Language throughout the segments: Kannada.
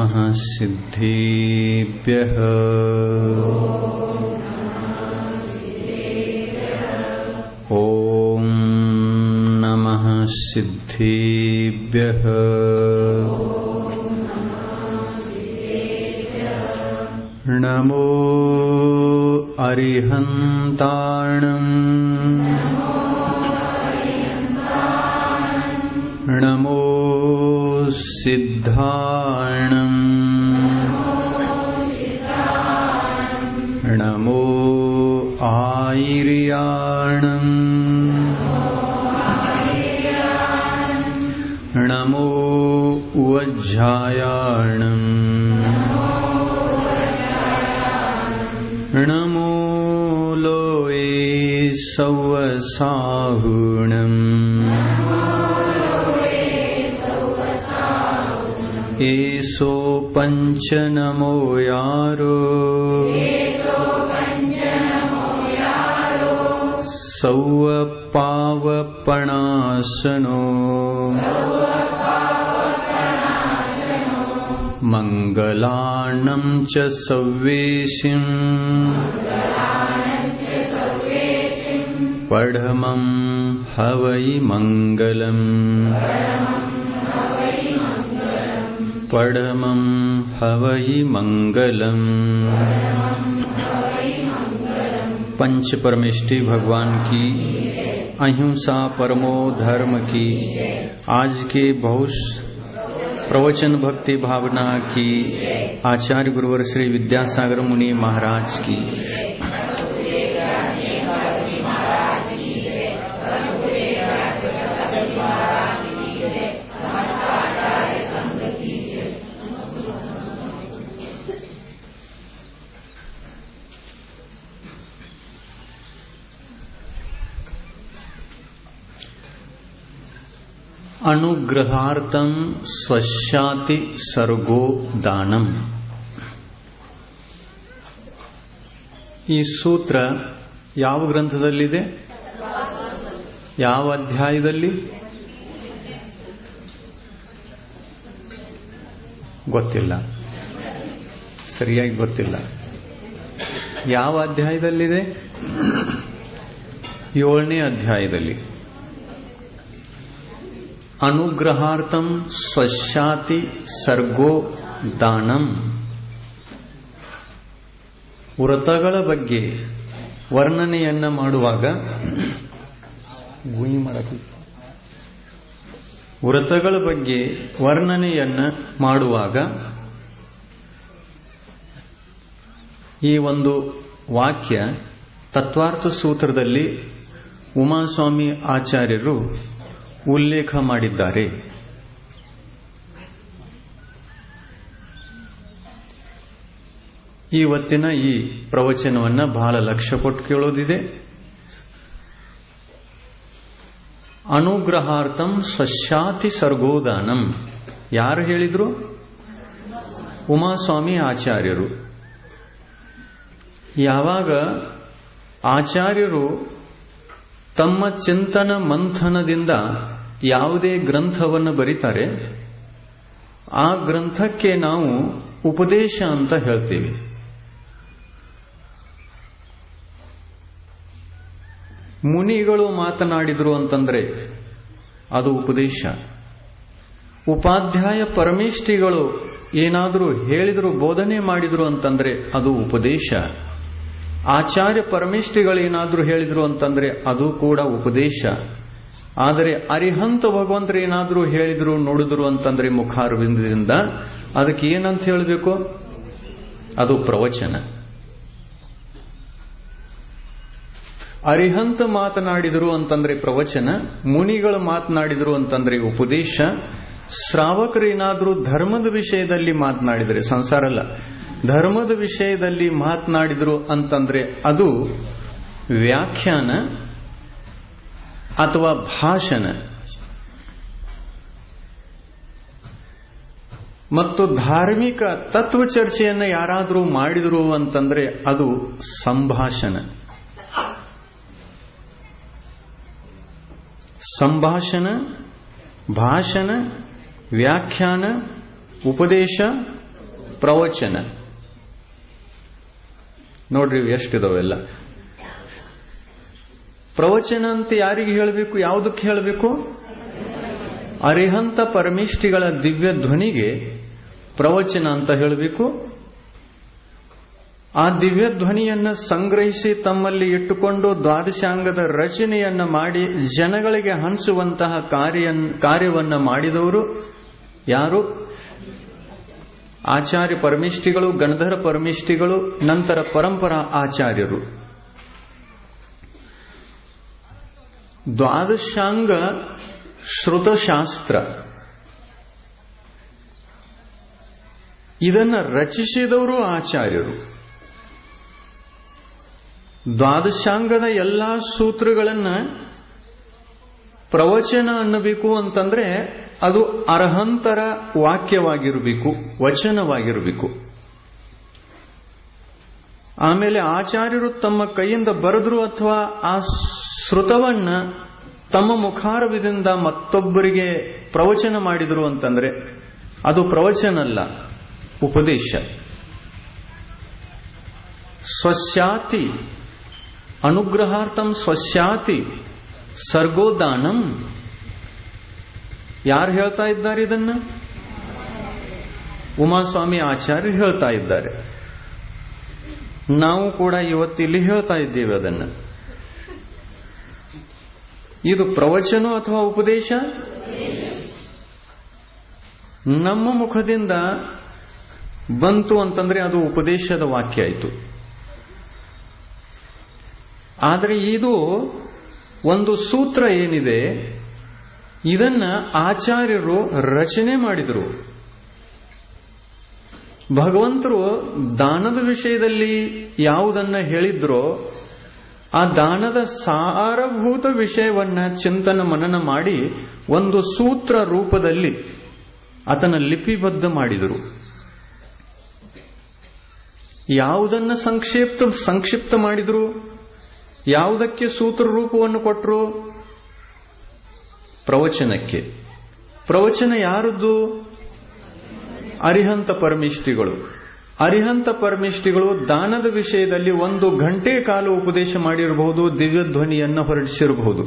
नमः सिद्धेभ्यः ॐ नमः सिद्धेभ्यः नमो अरिहन्ताणम् नमो सिद्धाणम् नमो आयिर्याणम् नमो उज्जायाणम् नमो लोये सौवसाहुणम् एषो पञ्च नमो यारो सौवपावपणासनो मङ्गलाणं च सव्वेशिम् पढमं हवै मङ्गलम् पढमं हवै मङ्गलम् पंच परमेष्टि भगवान की अहिंसा परमो धर्म की आज के बहुत प्रवचन भक्ति भावना की आचार्य गुरुवर श्री विद्यासागर मुनि महाराज की ಅನುಗ್ರಹಾರ್ಥಂ ಸ್ವಶಾತಿ ಸರ್ಗೋ ದಾನಂ ಈ ಸೂತ್ರ ಯಾವ ಗ್ರಂಥದಲ್ಲಿದೆ ಯಾವ ಅಧ್ಯಾಯದಲ್ಲಿ ಗೊತ್ತಿಲ್ಲ ಸರಿಯಾಗಿ ಗೊತ್ತಿಲ್ಲ ಯಾವ ಅಧ್ಯಾಯದಲ್ಲಿದೆ ಏಳನೇ ಅಧ್ಯಾಯದಲ್ಲಿ ಅನುಗ್ರಹಾರ್ಥಂ ಸ್ವಶಾತಿ ಸರ್ಗೋ ದಾನಂ ವ್ರತಗಳ ಬಗ್ಗೆ ವರ್ಣನೆಯನ್ನ ಮಾಡುವಾಗ ಗುಯಿ ಮಾಡಕ್ಕೆ ವ್ರತಗಳ ಬಗ್ಗೆ ವರ್ಣನೆಯನ್ನ ಮಾಡುವಾಗ ಈ ಒಂದು ವಾಕ್ಯ ತತ್ವಾರ್ಥ ಸೂತ್ರದಲ್ಲಿ ಉಮಾಸ್ವಾಮಿ ಆಚಾರ್ಯರು ಉಲ್ಲೇಖ ಮಾಡಿದ್ದಾರೆ ಇವತ್ತಿನ ಈ ಪ್ರವಚನವನ್ನ ಬಹಳ ಲಕ್ಷ್ಯ ಕೊಟ್ಟು ಕೇಳೋದಿದೆ ಅನುಗ್ರಹಾರ್ಥಂ ಸ್ವಶಾತಿ ಸರ್ಗೋದಾನಂ ಯಾರು ಹೇಳಿದ್ರು ಉಮಾಸ್ವಾಮಿ ಆಚಾರ್ಯರು ಯಾವಾಗ ಆಚಾರ್ಯರು ತಮ್ಮ ಚಿಂತನ ಮಂಥನದಿಂದ ಯಾವುದೇ ಗ್ರಂಥವನ್ನು ಬರೀತಾರೆ ಆ ಗ್ರಂಥಕ್ಕೆ ನಾವು ಉಪದೇಶ ಅಂತ ಹೇಳ್ತೀವಿ ಮುನಿಗಳು ಮಾತನಾಡಿದ್ರು ಅಂತಂದ್ರೆ ಅದು ಉಪದೇಶ ಉಪಾಧ್ಯಾಯ ಪರಮೇಷ್ಠಿಗಳು ಏನಾದರೂ ಹೇಳಿದ್ರು ಬೋಧನೆ ಮಾಡಿದ್ರು ಅಂತಂದ್ರೆ ಅದು ಉಪದೇಶ ಆಚಾರ್ಯ ಪರಮೇಷ್ಠಿಗಳೇನಾದ್ರೂ ಹೇಳಿದ್ರು ಅಂತಂದ್ರೆ ಅದು ಕೂಡ ಉಪದೇಶ ಆದರೆ ಅರಿಹಂತ ಭಗವಂತರು ಏನಾದ್ರೂ ಹೇಳಿದ್ರು ನೋಡಿದ್ರು ಅಂತಂದ್ರೆ ಮುಖಾರವಿಂದದಿಂದ ಅದಕ್ಕೆ ಏನಂತ ಹೇಳಬೇಕು ಅದು ಪ್ರವಚನ ಅರಿಹಂತ ಮಾತನಾಡಿದರು ಅಂತಂದ್ರೆ ಪ್ರವಚನ ಮುನಿಗಳು ಮಾತನಾಡಿದರು ಅಂತಂದ್ರೆ ಉಪದೇಶ ಶ್ರಾವಕರು ಏನಾದ್ರೂ ಧರ್ಮದ ವಿಷಯದಲ್ಲಿ ಮಾತನಾಡಿದರೆ ಸಂಸಾರ ಅಲ್ಲ ಧರ್ಮದ ವಿಷಯದಲ್ಲಿ ಮಾತನಾಡಿದ್ರು ಅಂತಂದ್ರೆ ಅದು ವ್ಯಾಖ್ಯಾನ ಅಥವಾ ಭಾಷಣ ಮತ್ತು ಧಾರ್ಮಿಕ ತತ್ವ ಚರ್ಚೆಯನ್ನು ಯಾರಾದರೂ ಮಾಡಿದರು ಅಂತಂದ್ರೆ ಅದು ಸಂಭಾಷಣ ಸಂಭಾಷಣ ಭಾಷಣ ವ್ಯಾಖ್ಯಾನ ಉಪದೇಶ ಪ್ರವಚನ ನೋಡ್ರಿ ಇವು ಎಷ್ಟಿದಾವೆಲ್ಲ ಪ್ರವಚನ ಅಂತ ಯಾರಿಗೆ ಹೇಳಬೇಕು ಯಾವುದಕ್ಕೆ ಹೇಳಬೇಕು ಅರಿಹಂತ ಪರಮಿಷ್ಠಿಗಳ ದಿವ್ಯ ಧ್ವನಿಗೆ ಪ್ರವಚನ ಅಂತ ಹೇಳಬೇಕು ಆ ದಿವ್ಯ ಧ್ವನಿಯನ್ನ ಸಂಗ್ರಹಿಸಿ ತಮ್ಮಲ್ಲಿ ಇಟ್ಟುಕೊಂಡು ದ್ವಾದಶಾಂಗದ ರಚನೆಯನ್ನ ಮಾಡಿ ಜನಗಳಿಗೆ ಹಂಚುವಂತಹ ಕಾರ್ಯ ಕಾರ್ಯವನ್ನ ಮಾಡಿದವರು ಯಾರು ಆಚಾರ್ಯ ಪರಮಿಷ್ಠಿಗಳು ಗಣಧರ ಪರಮಿಷ್ಠಿಗಳು ನಂತರ ಪರಂಪರಾ ಆಚಾರ್ಯರು ದ್ವಾದಶಾಂಗ ಶ್ರುತಶಾಸ್ತ್ರ ಇದನ್ನ ರಚಿಸಿದವರು ಆಚಾರ್ಯರು ದ್ವಾದಶಾಂಗದ ಎಲ್ಲಾ ಸೂತ್ರಗಳನ್ನ ಪ್ರವಚನ ಅನ್ನಬೇಕು ಅಂತಂದ್ರೆ ಅದು ಅರ್ಹಂತರ ವಾಕ್ಯವಾಗಿರಬೇಕು ವಚನವಾಗಿರಬೇಕು ಆಮೇಲೆ ಆಚಾರ್ಯರು ತಮ್ಮ ಕೈಯಿಂದ ಬರೆದ್ರು ಅಥವಾ ಆ ಶ್ರುತವನ್ನ ತಮ್ಮ ಮುಖಾರವಿದಿಂದ ಮತ್ತೊಬ್ಬರಿಗೆ ಪ್ರವಚನ ಮಾಡಿದರು ಅಂತಂದ್ರೆ ಅದು ಪ್ರವಚನ ಅಲ್ಲ ಉಪದೇಶ ಸ್ವಸ್ಯಾತಿ ಅನುಗ್ರಹಾರ್ಥಂ ಸ್ವಸ್ಯಾತಿ ಸರ್ಗೋದಾನಂ ಯಾರು ಹೇಳ್ತಾ ಇದ್ದಾರೆ ಇದನ್ನ ಉಮಾಸ್ವಾಮಿ ಆಚಾರ್ಯ ಹೇಳ್ತಾ ಇದ್ದಾರೆ ನಾವು ಕೂಡ ಇವತ್ತಿಲ್ಲಿ ಹೇಳ್ತಾ ಇದ್ದೇವೆ ಅದನ್ನು ಇದು ಪ್ರವಚನ ಅಥವಾ ಉಪದೇಶ ನಮ್ಮ ಮುಖದಿಂದ ಬಂತು ಅಂತಂದ್ರೆ ಅದು ಉಪದೇಶದ ವಾಕ್ಯ ಆಯಿತು ಆದರೆ ಇದು ಒಂದು ಸೂತ್ರ ಏನಿದೆ ಇದನ್ನ ಆಚಾರ್ಯರು ರಚನೆ ಮಾಡಿದರು ಭಗವಂತರು ದಾನದ ವಿಷಯದಲ್ಲಿ ಯಾವುದನ್ನ ಹೇಳಿದ್ರೋ ಆ ದಾನದ ಸಾರಭೂತ ವಿಷಯವನ್ನ ಚಿಂತನ ಮನನ ಮಾಡಿ ಒಂದು ಸೂತ್ರ ರೂಪದಲ್ಲಿ ಆತನ ಲಿಪಿಬದ್ಧ ಮಾಡಿದರು ಯಾವುದನ್ನ ಸಂಕ್ಷಿಪ್ತ ಸಂಕ್ಷಿಪ್ತ ಮಾಡಿದ್ರು ಯಾವುದಕ್ಕೆ ಸೂತ್ರ ರೂಪವನ್ನು ಕೊಟ್ಟರು ಪ್ರವಚನಕ್ಕೆ ಪ್ರವಚನ ಯಾರದ್ದು ಅರಿಹಂತ ಪರಮಿಷ್ಠಿಗಳು ಅರಿಹಂತ ಪರಮಿಷ್ಠಿಗಳು ದಾನದ ವಿಷಯದಲ್ಲಿ ಒಂದು ಗಂಟೆ ಕಾಲ ಉಪದೇಶ ಮಾಡಿರಬಹುದು ದಿವ್ಯ ಧ್ವನಿಯನ್ನು ಹೊರಡಿಸಿರಬಹುದು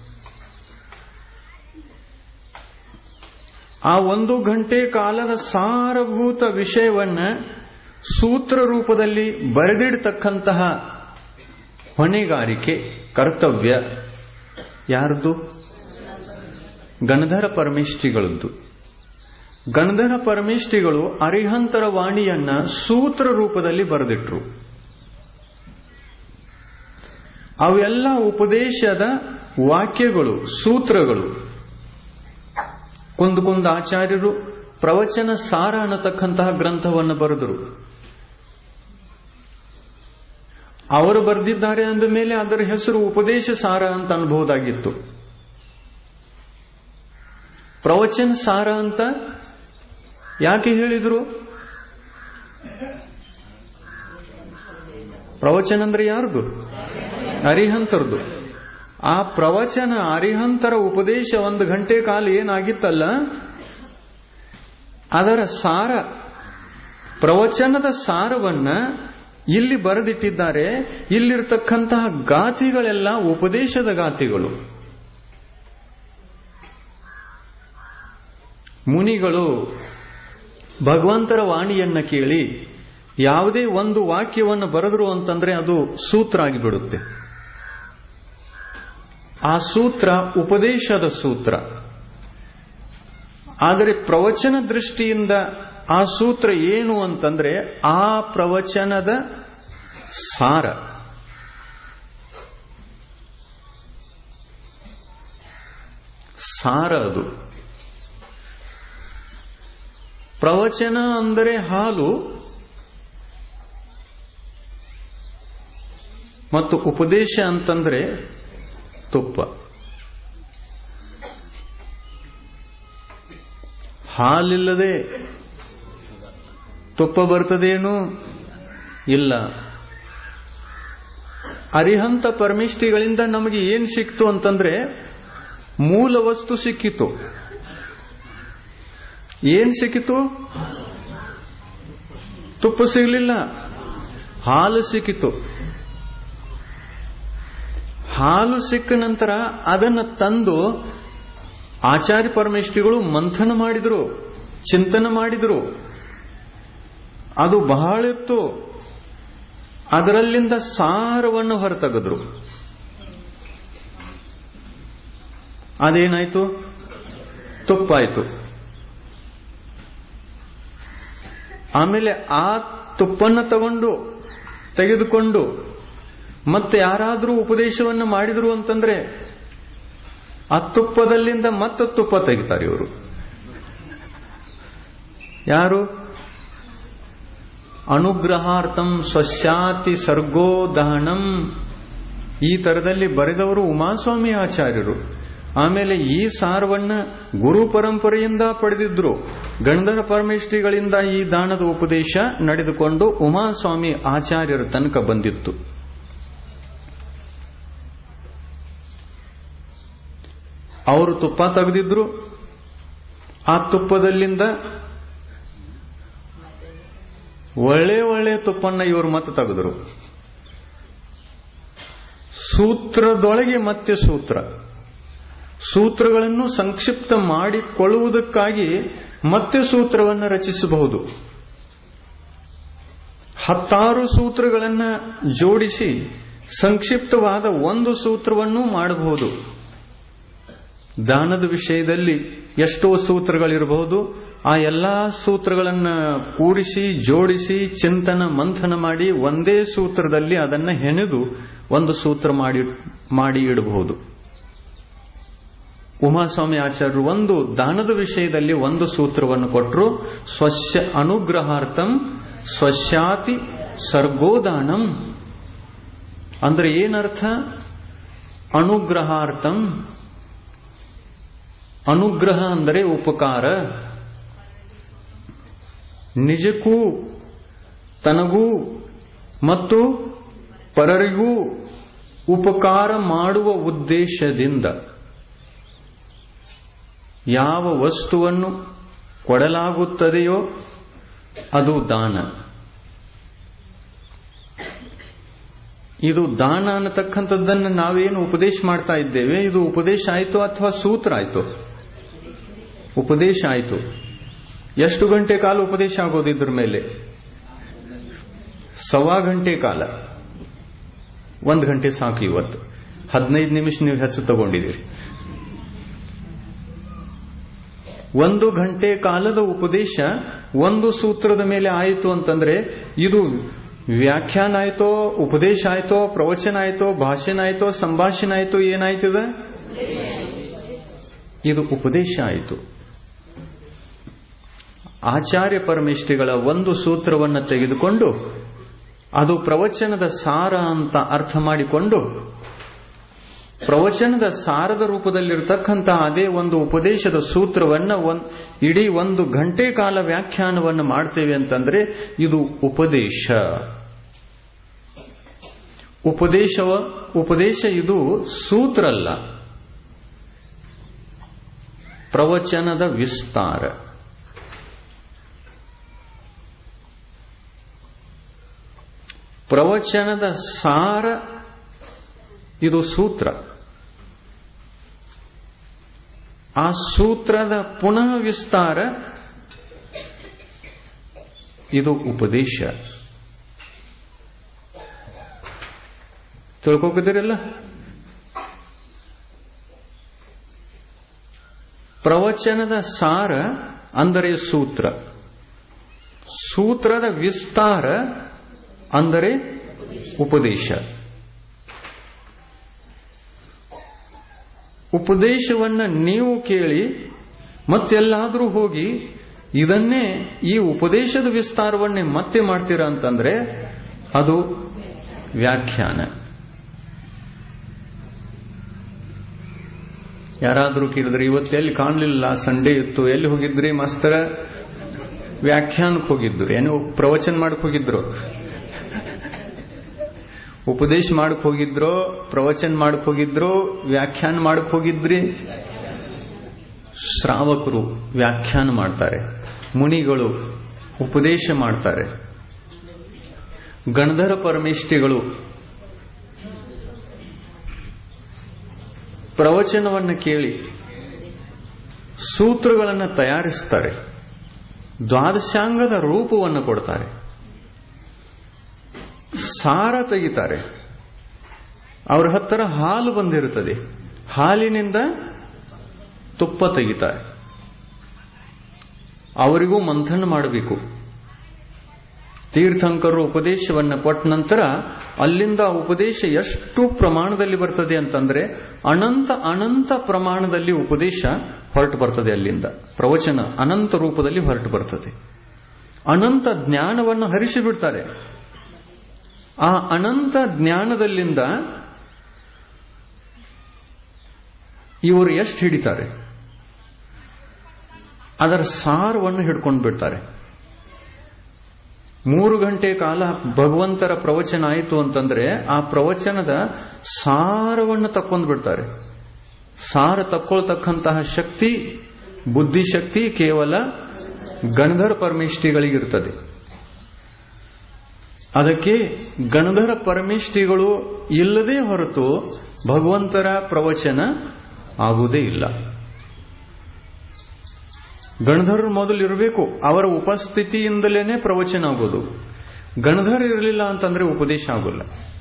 ಆ ಒಂದು ಗಂಟೆ ಕಾಲದ ಸಾರಭೂತ ವಿಷಯವನ್ನ ಸೂತ್ರ ರೂಪದಲ್ಲಿ ಬರೆದಿಡ್ತಕ್ಕಂತಹ ಹೊಣೆಗಾರಿಕೆ ಕರ್ತವ್ಯ ಯಾರದ್ದು ಗಣಧರ ಪರಮಿಷ್ಠಿಗಳದ್ದು ಗಣಧರ ಪರಮಿಷ್ಠಿಗಳು ಅರಿಹಂತರ ವಾಣಿಯನ್ನ ಸೂತ್ರ ರೂಪದಲ್ಲಿ ಬರೆದಿಟ್ರು ಅವೆಲ್ಲ ಉಪದೇಶದ ವಾಕ್ಯಗಳು ಸೂತ್ರಗಳು ಕುಂದು ಕುಂದ ಆಚಾರ್ಯರು ಪ್ರವಚನ ಸಾರ ಅನ್ನತಕ್ಕಂತಹ ಗ್ರಂಥವನ್ನು ಬರೆದರು ಅವರು ಬರೆದಿದ್ದಾರೆ ಅಂದ ಮೇಲೆ ಅದರ ಹೆಸರು ಉಪದೇಶ ಸಾರ ಅಂತ ಅನ್ಬಹುದಾಗಿತ್ತು ಪ್ರವಚನ ಸಾರ ಅಂತ ಯಾಕೆ ಹೇಳಿದ್ರು ಪ್ರವಚನ ಅಂದ್ರೆ ಯಾರ್ದು ಅರಿಹಂತರದು ಆ ಪ್ರವಚನ ಅರಿಹಂತರ ಉಪದೇಶ ಒಂದು ಗಂಟೆ ಕಾಲ ಏನಾಗಿತ್ತಲ್ಲ ಅದರ ಸಾರ ಪ್ರವಚನದ ಸಾರವನ್ನ ಇಲ್ಲಿ ಬರೆದಿಟ್ಟಿದ್ದಾರೆ ಇಲ್ಲಿರ್ತಕ್ಕಂತಹ ಗಾಥೆಗಳೆಲ್ಲ ಉಪದೇಶದ ಗಾಥೆಗಳು ಮುನಿಗಳು ಭಗವಂತರ ವಾಣಿಯನ್ನ ಕೇಳಿ ಯಾವುದೇ ಒಂದು ವಾಕ್ಯವನ್ನು ಬರೆದ್ರು ಅಂತಂದ್ರೆ ಅದು ಸೂತ್ರ ಆಗಿಬಿಡುತ್ತೆ ಆ ಸೂತ್ರ ಉಪದೇಶದ ಸೂತ್ರ ಆದರೆ ಪ್ರವಚನ ದೃಷ್ಟಿಯಿಂದ ಆ ಸೂತ್ರ ಏನು ಅಂತಂದ್ರೆ ಆ ಪ್ರವಚನದ ಸಾರ ಸಾರ ಅದು ಪ್ರವಚನ ಅಂದರೆ ಹಾಲು ಮತ್ತು ಉಪದೇಶ ಅಂತಂದ್ರೆ ತುಪ್ಪ ಹಾಲಿಲ್ಲದೆ ತುಪ್ಪ ಬರ್ತದೇನು ಇಲ್ಲ ಅರಿಹಂತ ಪರಮಿಷ್ಠಿಗಳಿಂದ ನಮಗೆ ಏನ್ ಸಿಕ್ತು ಅಂತಂದ್ರೆ ಮೂಲ ವಸ್ತು ಸಿಕ್ಕಿತು ಏನ್ ಸಿಕ್ಕಿತು ತುಪ್ಪ ಸಿಗಲಿಲ್ಲ ಹಾಲು ಸಿಕ್ಕಿತು ಹಾಲು ಸಿಕ್ಕ ನಂತರ ಅದನ್ನ ತಂದು ಆಚಾರ್ಯ ಪರಮೇಷ್ಠಿಗಳು ಮಂಥನ ಮಾಡಿದ್ರು ಚಿಂತನೆ ಮಾಡಿದ್ರು ಅದು ಬಹಳ ಇತ್ತು ಅದರಲ್ಲಿಂದ ಸಾರವನ್ನು ಹೊರತೆಗೆದ್ರು ಅದೇನಾಯ್ತು ತುಪ್ಪಾಯ್ತು ಆಮೇಲೆ ಆ ತುಪ್ಪನ್ನ ತಗೊಂಡು ತೆಗೆದುಕೊಂಡು ಮತ್ತೆ ಯಾರಾದರೂ ಉಪದೇಶವನ್ನು ಮಾಡಿದ್ರು ಅಂತಂದ್ರೆ ಆ ತುಪ್ಪದಲ್ಲಿಂದ ಮತ್ತೆ ತುಪ್ಪ ತೆಗಿತಾರೆ ಇವರು ಯಾರು ಅನುಗ್ರಹಾರ್ಥಂ ಸ್ವಸ್ಯಾತಿ ಸರ್ಗೋ ದಹನಂ ಈ ತರದಲ್ಲಿ ಬರೆದವರು ಉಮಾಸ್ವಾಮಿ ಆಚಾರ್ಯರು ಆಮೇಲೆ ಈ ಸಾರವನ್ನ ಗುರು ಪರಂಪರೆಯಿಂದ ಪಡೆದಿದ್ರು ಗಣಧರ ಪರಮೇಷ್ಠಿಗಳಿಂದ ಈ ದಾನದ ಉಪದೇಶ ನಡೆದುಕೊಂಡು ಉಮಾಸ್ವಾಮಿ ಆಚಾರ್ಯರ ತನಕ ಬಂದಿತ್ತು ಅವರು ತುಪ್ಪ ತೆಗೆದಿದ್ರು ಆ ತುಪ್ಪದಲ್ಲಿಂದ ಒಳ್ಳೆ ಒಳ್ಳೆ ತುಪ್ಪನ್ನ ಇವರು ಮತ್ತೆ ತೆಗೆದ್ರು ಸೂತ್ರದೊಳಗೆ ಮತ್ತೆ ಸೂತ್ರ ಸೂತ್ರಗಳನ್ನು ಸಂಕ್ಷಿಪ್ತ ಮಾಡಿಕೊಳ್ಳುವುದಕ್ಕಾಗಿ ಮತ್ತೆ ಸೂತ್ರವನ್ನು ರಚಿಸಬಹುದು ಹತ್ತಾರು ಸೂತ್ರಗಳನ್ನ ಜೋಡಿಸಿ ಸಂಕ್ಷಿಪ್ತವಾದ ಒಂದು ಸೂತ್ರವನ್ನು ಮಾಡಬಹುದು ದಾನದ ವಿಷಯದಲ್ಲಿ ಎಷ್ಟೋ ಸೂತ್ರಗಳಿರಬಹುದು ಆ ಎಲ್ಲಾ ಸೂತ್ರಗಳನ್ನ ಕೂಡಿಸಿ ಜೋಡಿಸಿ ಚಿಂತನ ಮಂಥನ ಮಾಡಿ ಒಂದೇ ಸೂತ್ರದಲ್ಲಿ ಅದನ್ನ ಹೆಣೆದು ಒಂದು ಸೂತ್ರ ಮಾಡಿ ಮಾಡಿ ಇಡಬಹುದು ಉಮಾಸ್ವಾಮಿ ಆಚಾರ್ಯರು ಒಂದು ದಾನದ ವಿಷಯದಲ್ಲಿ ಒಂದು ಸೂತ್ರವನ್ನು ಕೊಟ್ಟರು ಸ್ವಸ್ಯ ಅನುಗ್ರಹಾರ್ಥಂ ಸ್ವಸ್ಯಾತಿ ಸರ್ಗೋದಾನಂ ಅಂದ್ರೆ ಏನರ್ಥ ಅನುಗ್ರಹಾರ್ಥಂ ಅನುಗ್ರಹ ಅಂದರೆ ಉಪಕಾರ ನಿಜಕ್ಕೂ ತನಗೂ ಮತ್ತು ಪರರಿಗೂ ಉಪಕಾರ ಮಾಡುವ ಉದ್ದೇಶದಿಂದ ಯಾವ ವಸ್ತುವನ್ನು ಕೊಡಲಾಗುತ್ತದೆಯೋ ಅದು ದಾನ ಇದು ದಾನ ಅನ್ನತಕ್ಕಂಥದ್ದನ್ನು ನಾವೇನು ಉಪದೇಶ ಮಾಡ್ತಾ ಇದ್ದೇವೆ ಇದು ಉಪದೇಶ ಆಯಿತು ಅಥವಾ ಸೂತ್ರ ಆಯಿತು ಉಪದೇಶ ಆಯಿತು ಎಷ್ಟು ಗಂಟೆ ಕಾಲ ಉಪದೇಶ ಆಗೋದು ಇದ್ರ ಮೇಲೆ ಸವಾ ಗಂಟೆ ಕಾಲ ಒಂದು ಗಂಟೆ ಸಾಕು ಇವತ್ತು ಹದಿನೈದು ನಿಮಿಷ ನೀವು ಹೆಚ್ಚು ತಗೊಂಡಿದ್ದೀರಿ ಒಂದು ಗಂಟೆ ಕಾಲದ ಉಪದೇಶ ಒಂದು ಸೂತ್ರದ ಮೇಲೆ ಆಯಿತು ಅಂತಂದ್ರೆ ಇದು ವ್ಯಾಖ್ಯಾನ ಆಯ್ತೋ ಉಪದೇಶ ಆಯ್ತೋ ಪ್ರವಚನ ಆಯ್ತೋ ಭಾಷಣ ಆಯ್ತೋ ಸಂಭಾಷಣ ಆಯ್ತೋ ಏನಾಯ್ತದ ಇದು ಉಪದೇಶ ಆಯಿತು ಆಚಾರ್ಯ ಪರಮಿಷ್ಠಿಗಳ ಒಂದು ಸೂತ್ರವನ್ನು ತೆಗೆದುಕೊಂಡು ಅದು ಪ್ರವಚನದ ಸಾರ ಅಂತ ಅರ್ಥ ಮಾಡಿಕೊಂಡು ಪ್ರವಚನದ ಸಾರದ ರೂಪದಲ್ಲಿರತಕ್ಕಂತಹ ಅದೇ ಒಂದು ಉಪದೇಶದ ಸೂತ್ರವನ್ನ ಇಡೀ ಒಂದು ಗಂಟೆ ಕಾಲ ವ್ಯಾಖ್ಯಾನವನ್ನು ಮಾಡ್ತೇವೆ ಅಂತಂದ್ರೆ ಇದು ಉಪದೇಶ ಉಪದೇಶವ ಉಪದೇಶ ಇದು ಸೂತ್ರ ಅಲ್ಲ ಪ್ರವಚನದ ವಿಸ್ತಾರ ಪ್ರವಚನದ ಸಾರ ಇದು ಸೂತ್ರ ಆ ಸೂತ್ರದ ಪುನಃ ವಿಸ್ತಾರ ಇದು ಉಪದೇಶ ತಿಳ್ಕೊಕಿದಿರಲ್ಲ ಪ್ರವಚನದ ಸಾರ ಅಂದರೆ ಸೂತ್ರ ಸೂತ್ರದ ವಿಸ್ತಾರ ಅಂದರೆ ಉಪದೇಶ ಉಪದೇಶವನ್ನ ನೀವು ಕೇಳಿ ಮತ್ತೆಲ್ಲಾದರೂ ಹೋಗಿ ಇದನ್ನೇ ಈ ಉಪದೇಶದ ವಿಸ್ತಾರವನ್ನೇ ಮತ್ತೆ ಮಾಡ್ತೀರಾ ಅಂತಂದ್ರೆ ಅದು ವ್ಯಾಖ್ಯಾನ ಯಾರಾದರೂ ಕೇಳಿದ್ರೆ ಇವತ್ತು ಎಲ್ಲಿ ಕಾಣಲಿಲ್ಲ ಸಂಡೇ ಇತ್ತು ಎಲ್ಲಿ ಹೋಗಿದ್ರಿ ಮಾಸ್ತರ ವ್ಯಾಖ್ಯಾನಕ್ಕೆ ಹೋಗಿದ್ರು ಏನು ಪ್ರವಚನ ಮಾಡಕ್ ಹೋಗಿದ್ರು ಉಪದೇಶ ಮಾಡಕ್ ಹೋಗಿದ್ರೋ ಪ್ರವಚನ ಮಾಡಕ್ ಹೋಗಿದ್ರೋ ವ್ಯಾಖ್ಯಾನ ಮಾಡಕ್ ಹೋಗಿದ್ರಿ ಶ್ರಾವಕರು ವ್ಯಾಖ್ಯಾನ ಮಾಡ್ತಾರೆ ಮುನಿಗಳು ಉಪದೇಶ ಮಾಡ್ತಾರೆ ಗಣಧರ ಪರಮೇಷ್ಠಿಗಳು ಪ್ರವಚನವನ್ನು ಕೇಳಿ ಸೂತ್ರಗಳನ್ನು ತಯಾರಿಸ್ತಾರೆ ದ್ವಾದಶಾಂಗದ ರೂಪವನ್ನು ಕೊಡ್ತಾರೆ ಸಾರ ತೆಗಿತಾರೆ ಅವ್ರ ಹತ್ತಿರ ಹಾಲು ಬಂದಿರುತ್ತದೆ ಹಾಲಿನಿಂದ ತುಪ್ಪ ತೆಗಿತಾರೆ ಅವರಿಗೂ ಮಂಥನ ಮಾಡಬೇಕು ತೀರ್ಥಂಕರು ಉಪದೇಶವನ್ನು ಕೊಟ್ಟ ನಂತರ ಅಲ್ಲಿಂದ ಉಪದೇಶ ಎಷ್ಟು ಪ್ರಮಾಣದಲ್ಲಿ ಬರ್ತದೆ ಅಂತಂದ್ರೆ ಅನಂತ ಅನಂತ ಪ್ರಮಾಣದಲ್ಲಿ ಉಪದೇಶ ಹೊರಟು ಬರ್ತದೆ ಅಲ್ಲಿಂದ ಪ್ರವಚನ ಅನಂತ ರೂಪದಲ್ಲಿ ಹೊರಟು ಬರ್ತದೆ ಅನಂತ ಜ್ಞಾನವನ್ನು ಹರಿಸಿ ಬಿಡ್ತಾರೆ ಆ ಅನಂತ ಜ್ಞಾನದಲ್ಲಿಂದ ಇವರು ಎಷ್ಟು ಹಿಡಿತಾರೆ ಅದರ ಸಾರವನ್ನು ಹಿಡ್ಕೊಂಡು ಬಿಡ್ತಾರೆ ಮೂರು ಗಂಟೆ ಕಾಲ ಭಗವಂತರ ಪ್ರವಚನ ಆಯಿತು ಅಂತಂದ್ರೆ ಆ ಪ್ರವಚನದ ಸಾರವನ್ನು ತಕ್ಕೊಂಡು ಬಿಡ್ತಾರೆ ಸಾರ ತಕ್ಕೊಳ್ತಕ್ಕಂತಹ ಶಕ್ತಿ ಬುದ್ಧಿಶಕ್ತಿ ಕೇವಲ ಗಣಧರ ಪರಮೇಷ್ಠಿಗಳಿಗಿರ್ತದೆ ಅದಕ್ಕೆ ಗಣಧರ ಪರಮೇಷ್ಠಿಗಳು ಇಲ್ಲದೇ ಹೊರತು ಭಗವಂತರ ಪ್ರವಚನ ಆಗುವುದೇ ಇಲ್ಲ ಗಣಧರರು ಮೊದಲು ಇರಬೇಕು ಅವರ ಉಪಸ್ಥಿತಿಯಿಂದಲೇ ಪ್ರವಚನ ಆಗೋದು ಗಣಧರ ಇರಲಿಲ್ಲ ಅಂತಂದ್ರೆ ಉಪದೇಶ ಆಗೋಲ್ಲ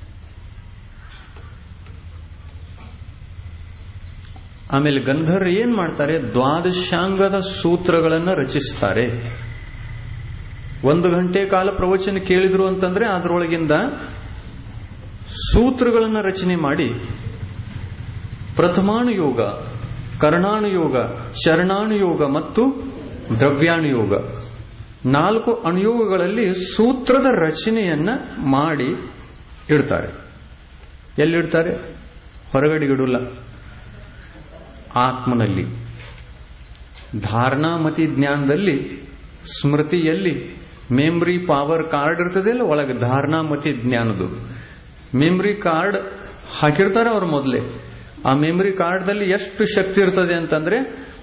ಆಮೇಲೆ ಗಂಧರ್ರು ಏನ್ ಮಾಡ್ತಾರೆ ದ್ವಾದಶಾಂಗದ ಸೂತ್ರಗಳನ್ನು ರಚಿಸ್ತಾರೆ ಒಂದು ಗಂಟೆ ಕಾಲ ಪ್ರವಚನ ಕೇಳಿದ್ರು ಅಂತಂದ್ರೆ ಅದರೊಳಗಿಂದ ಸೂತ್ರಗಳನ್ನು ರಚನೆ ಮಾಡಿ ಪ್ರಥಮಾನುಯೋಗ ಕರ್ಣಾನುಯೋಗ ಶರಣಾನುಯೋಗ ಮತ್ತು ದ್ರವ್ಯಾನುಯೋಗ ನಾಲ್ಕು ಅನುಯೋಗಗಳಲ್ಲಿ ಸೂತ್ರದ ರಚನೆಯನ್ನ ಮಾಡಿ ಇಡ್ತಾರೆ ಎಲ್ಲಿಡ್ತಾರೆ ಹೊರಗಡೆಗಿಡಲ್ಲ ಆತ್ಮನಲ್ಲಿ ಧಾರಣಾಮತಿ ಜ್ಞಾನದಲ್ಲಿ ಸ್ಮೃತಿಯಲ್ಲಿ ಮೆಮ್ರಿ ಪವರ್ ಕಾರ್ಡ್ ಇರ್ತದಲ್ಲ ಒಳಗೆ ಧಾರಣಾಮತಿ ಜ್ಞಾನದು ಮೆಮ್ರಿ ಕಾರ್ಡ್ ಹಾಕಿರ್ತಾರೆ ಅವ್ರು ಮೊದಲೇ ಆ ಮೆಮರಿ ಕಾರ್ಡ್ದಲ್ಲಿ ಎಷ್ಟು ಶಕ್ತಿ ಇರ್ತದೆ ಅಂತಂದ್ರೆ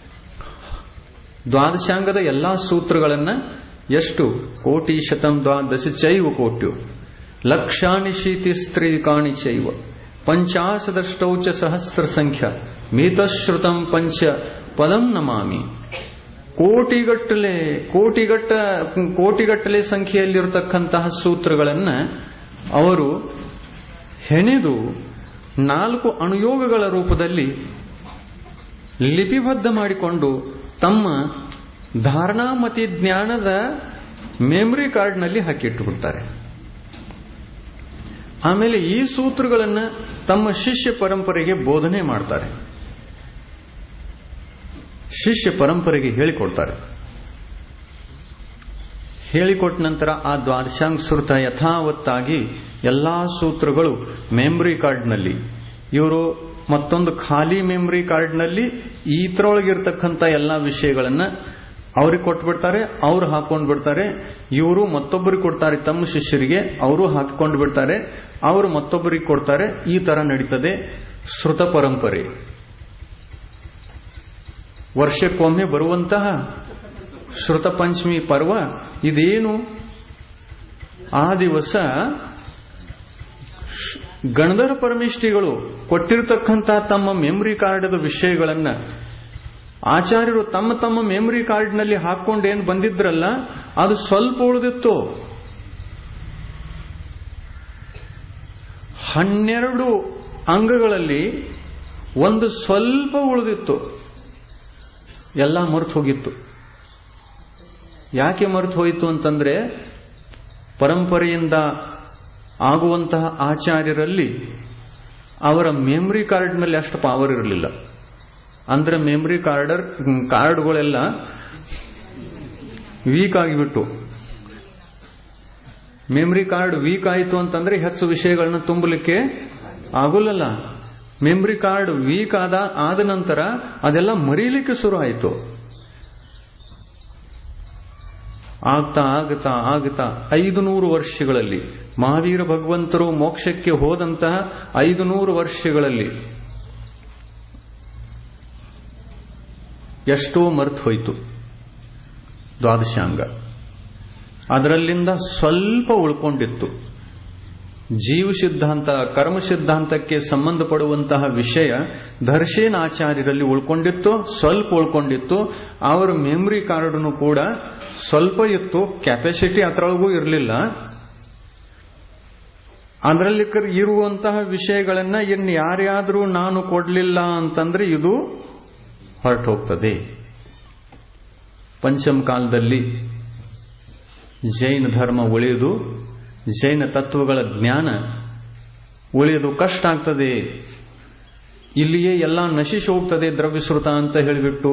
ದ್ವಾದಶಾಂಗದ ಎಲ್ಲಾ ಸೂತ್ರಗಳನ್ನ ಎಷ್ಟು ಕೋಟಿ ಶತಂ ದ್ವಾದಶ ಚೈವ ಕೋಟ್ಯು ಲಕ್ಷಾನಿ ಶೀತಿ ಸ್ತ್ರೀಕಾಣಿ ಚೈವ ಪಂಚಾಶದಷ್ಟೌಚ ಸಹಸ್ರ ಸಂಖ್ಯ ಮೀತಶ್ರುತಂ ಪಂಚ ಪದಂ ನಮಾಮಿ ಕೋಟಿಗಟ್ಟಲೆ ಕೋಟಿಗಟ್ಟ ಕೋಟಿಗಟ್ಟಲೆ ಸಂಖ್ಯೆಯಲ್ಲಿರತಕ್ಕಂತಹ ಸೂತ್ರಗಳನ್ನ ಅವರು ಹೆಣೆದು ನಾಲ್ಕು ಅನುಯೋಗಗಳ ರೂಪದಲ್ಲಿ ಲಿಪಿಬದ್ಧ ಮಾಡಿಕೊಂಡು ತಮ್ಮ ಧಾರಣಾಮತಿ ಜ್ಞಾನದ ಮೆಮರಿ ಕಾರ್ಡ್ನಲ್ಲಿ ಹಾಕಿಟ್ಟುಬಿಡ್ತಾರೆ ಆಮೇಲೆ ಈ ಸೂತ್ರಗಳನ್ನು ತಮ್ಮ ಶಿಷ್ಯ ಪರಂಪರೆಗೆ ಬೋಧನೆ ಮಾಡ್ತಾರೆ ಶಿಷ್ಯ ಪರಂಪರೆಗೆ ಹೇಳಿಕೊಡ್ತಾರೆ ಹೇಳಿಕೊಟ್ಟ ನಂತರ ಆ ದ್ವಾದಶಾಂಗ ಸುರ್ತ ಯಥಾವತ್ತಾಗಿ ಎಲ್ಲಾ ಸೂತ್ರಗಳು ಮೆಮರಿ ಕಾರ್ಡ್ನಲ್ಲಿ ಇವರು ಮತ್ತೊಂದು ಖಾಲಿ ಮೆಮರಿ ಕಾರ್ಡ್ನಲ್ಲಿ ಈತರೊಳಗಿರ್ತಕ್ಕಂಥ ಎಲ್ಲಾ ವಿಷಯಗಳನ್ನ ಅವ್ರಿಗೆ ಕೊಟ್ಬಿಡ್ತಾರೆ ಅವ್ರು ಹಾಕೊಂಡು ಬಿಡ್ತಾರೆ ಇವರು ಮತ್ತೊಬ್ಬರಿಗೆ ಕೊಡ್ತಾರೆ ತಮ್ಮ ಶಿಷ್ಯರಿಗೆ ಅವರು ಹಾಕಿಕೊಂಡು ಬಿಡ್ತಾರೆ ಅವರು ಮತ್ತೊಬ್ಬರಿಗೆ ಕೊಡ್ತಾರೆ ಈ ತರ ನಡೀತದೆ ಶ್ರುತ ಪರಂಪರೆ ವರ್ಷಕ್ಕೊಮ್ಮೆ ಬರುವಂತಹ ಶ್ರುತ ಪಂಚಮಿ ಪರ್ವ ಇದೇನು ಆ ದಿವಸ ಗಣಧರ ಪರಮೇಷ್ಠಿಗಳು ಕೊಟ್ಟಿರತಕ್ಕಂತಹ ತಮ್ಮ ಮೆಮರಿ ಕಾರ್ಡದ ವಿಷಯಗಳನ್ನ ಆಚಾರ್ಯರು ತಮ್ಮ ತಮ್ಮ ಮೆಮರಿ ಕಾರ್ಡ್ನಲ್ಲಿ ಹಾಕೊಂಡು ಏನ್ ಬಂದಿದ್ರಲ್ಲ ಅದು ಸ್ವಲ್ಪ ಉಳಿದಿತ್ತು ಹನ್ನೆರಡು ಅಂಗಗಳಲ್ಲಿ ಒಂದು ಸ್ವಲ್ಪ ಉಳಿದಿತ್ತು ಎಲ್ಲ ಮರೆತು ಹೋಗಿತ್ತು ಯಾಕೆ ಮರೆತು ಹೋಯಿತು ಅಂತಂದ್ರೆ ಪರಂಪರೆಯಿಂದ ಆಗುವಂತಹ ಆಚಾರ್ಯರಲ್ಲಿ ಅವರ ಮೆಮರಿ ಕಾರ್ಡ್ನಲ್ಲಿ ಅಷ್ಟು ಪವರ್ ಇರಲಿಲ್ಲ ಅಂದ್ರೆ ಮೆಮರಿ ಕಾರ್ಡರ್ ಕಾರ್ಡ್ಗಳೆಲ್ಲ ವೀಕ್ ಆಗಿಬಿಟ್ಟು ಮೆಮರಿ ಕಾರ್ಡ್ ವೀಕ್ ಆಯಿತು ಅಂತಂದ್ರೆ ಹೆಚ್ಚು ವಿಷಯಗಳನ್ನ ತುಂಬಲಿಕ್ಕೆ ಆಗುಲ್ಲಲ್ಲ ಮೆಮರಿ ಕಾರ್ಡ್ ವೀಕ್ ಆದ ಆದ ನಂತರ ಅದೆಲ್ಲ ಮರೀಲಿಕ್ಕೆ ಶುರು ಆಯಿತು ಆಗ್ತಾ ಆಗ್ತಾ ಆಗ್ತಾ ಐದು ನೂರು ವರ್ಷಗಳಲ್ಲಿ ಮಹಾವೀರ ಭಗವಂತರು ಮೋಕ್ಷಕ್ಕೆ ಹೋದಂತಹ ಐದು ನೂರು ವರ್ಷಗಳಲ್ಲಿ ಎಷ್ಟೋ ಮರ್ತು ಹೋಯಿತು ದ್ವಾದಶಾಂಗ ಅದರಲ್ಲಿಂದ ಸ್ವಲ್ಪ ಉಳ್ಕೊಂಡಿತ್ತು ಜೀವ ಸಿದ್ಧಾಂತ ಕರ್ಮ ಸಿದ್ಧಾಂತಕ್ಕೆ ಸಂಬಂಧಪಡುವಂತಹ ವಿಷಯ ದರ್ಶೇನ್ ಆಚಾರ್ಯರಲ್ಲಿ ಉಳ್ಕೊಂಡಿತ್ತು ಸ್ವಲ್ಪ ಉಳ್ಕೊಂಡಿತ್ತು ಅವರ ಮೆಮರಿ ಕಾರ್ಡ್ನು ಕೂಡ ಸ್ವಲ್ಪ ಇತ್ತು ಕೆಪಾಸಿಟಿ ಅದರೊಳಗೂ ಇರಲಿಲ್ಲ ಅದರಲ್ಲಿ ಇರುವಂತಹ ವಿಷಯಗಳನ್ನ ಇನ್ನು ಯಾರ್ಯಾದ್ರೂ ನಾನು ಕೊಡ್ಲಿಲ್ಲ ಅಂತಂದ್ರೆ ಇದು ಹೊರಟು ಹೋಗ್ತದೆ ಪಂಚಮ ಕಾಲದಲ್ಲಿ ಜೈನ ಧರ್ಮ ಉಳಿಯುವುದು ಜೈನ ತತ್ವಗಳ ಜ್ಞಾನ ಉಳಿಯೋದು ಕಷ್ಟ ಆಗ್ತದೆ ಇಲ್ಲಿಯೇ ಎಲ್ಲ ನಶಿಸಿ ಹೋಗ್ತದೆ ದ್ರವ್ಯಶ್ರುತ ಅಂತ ಹೇಳಿಬಿಟ್ಟು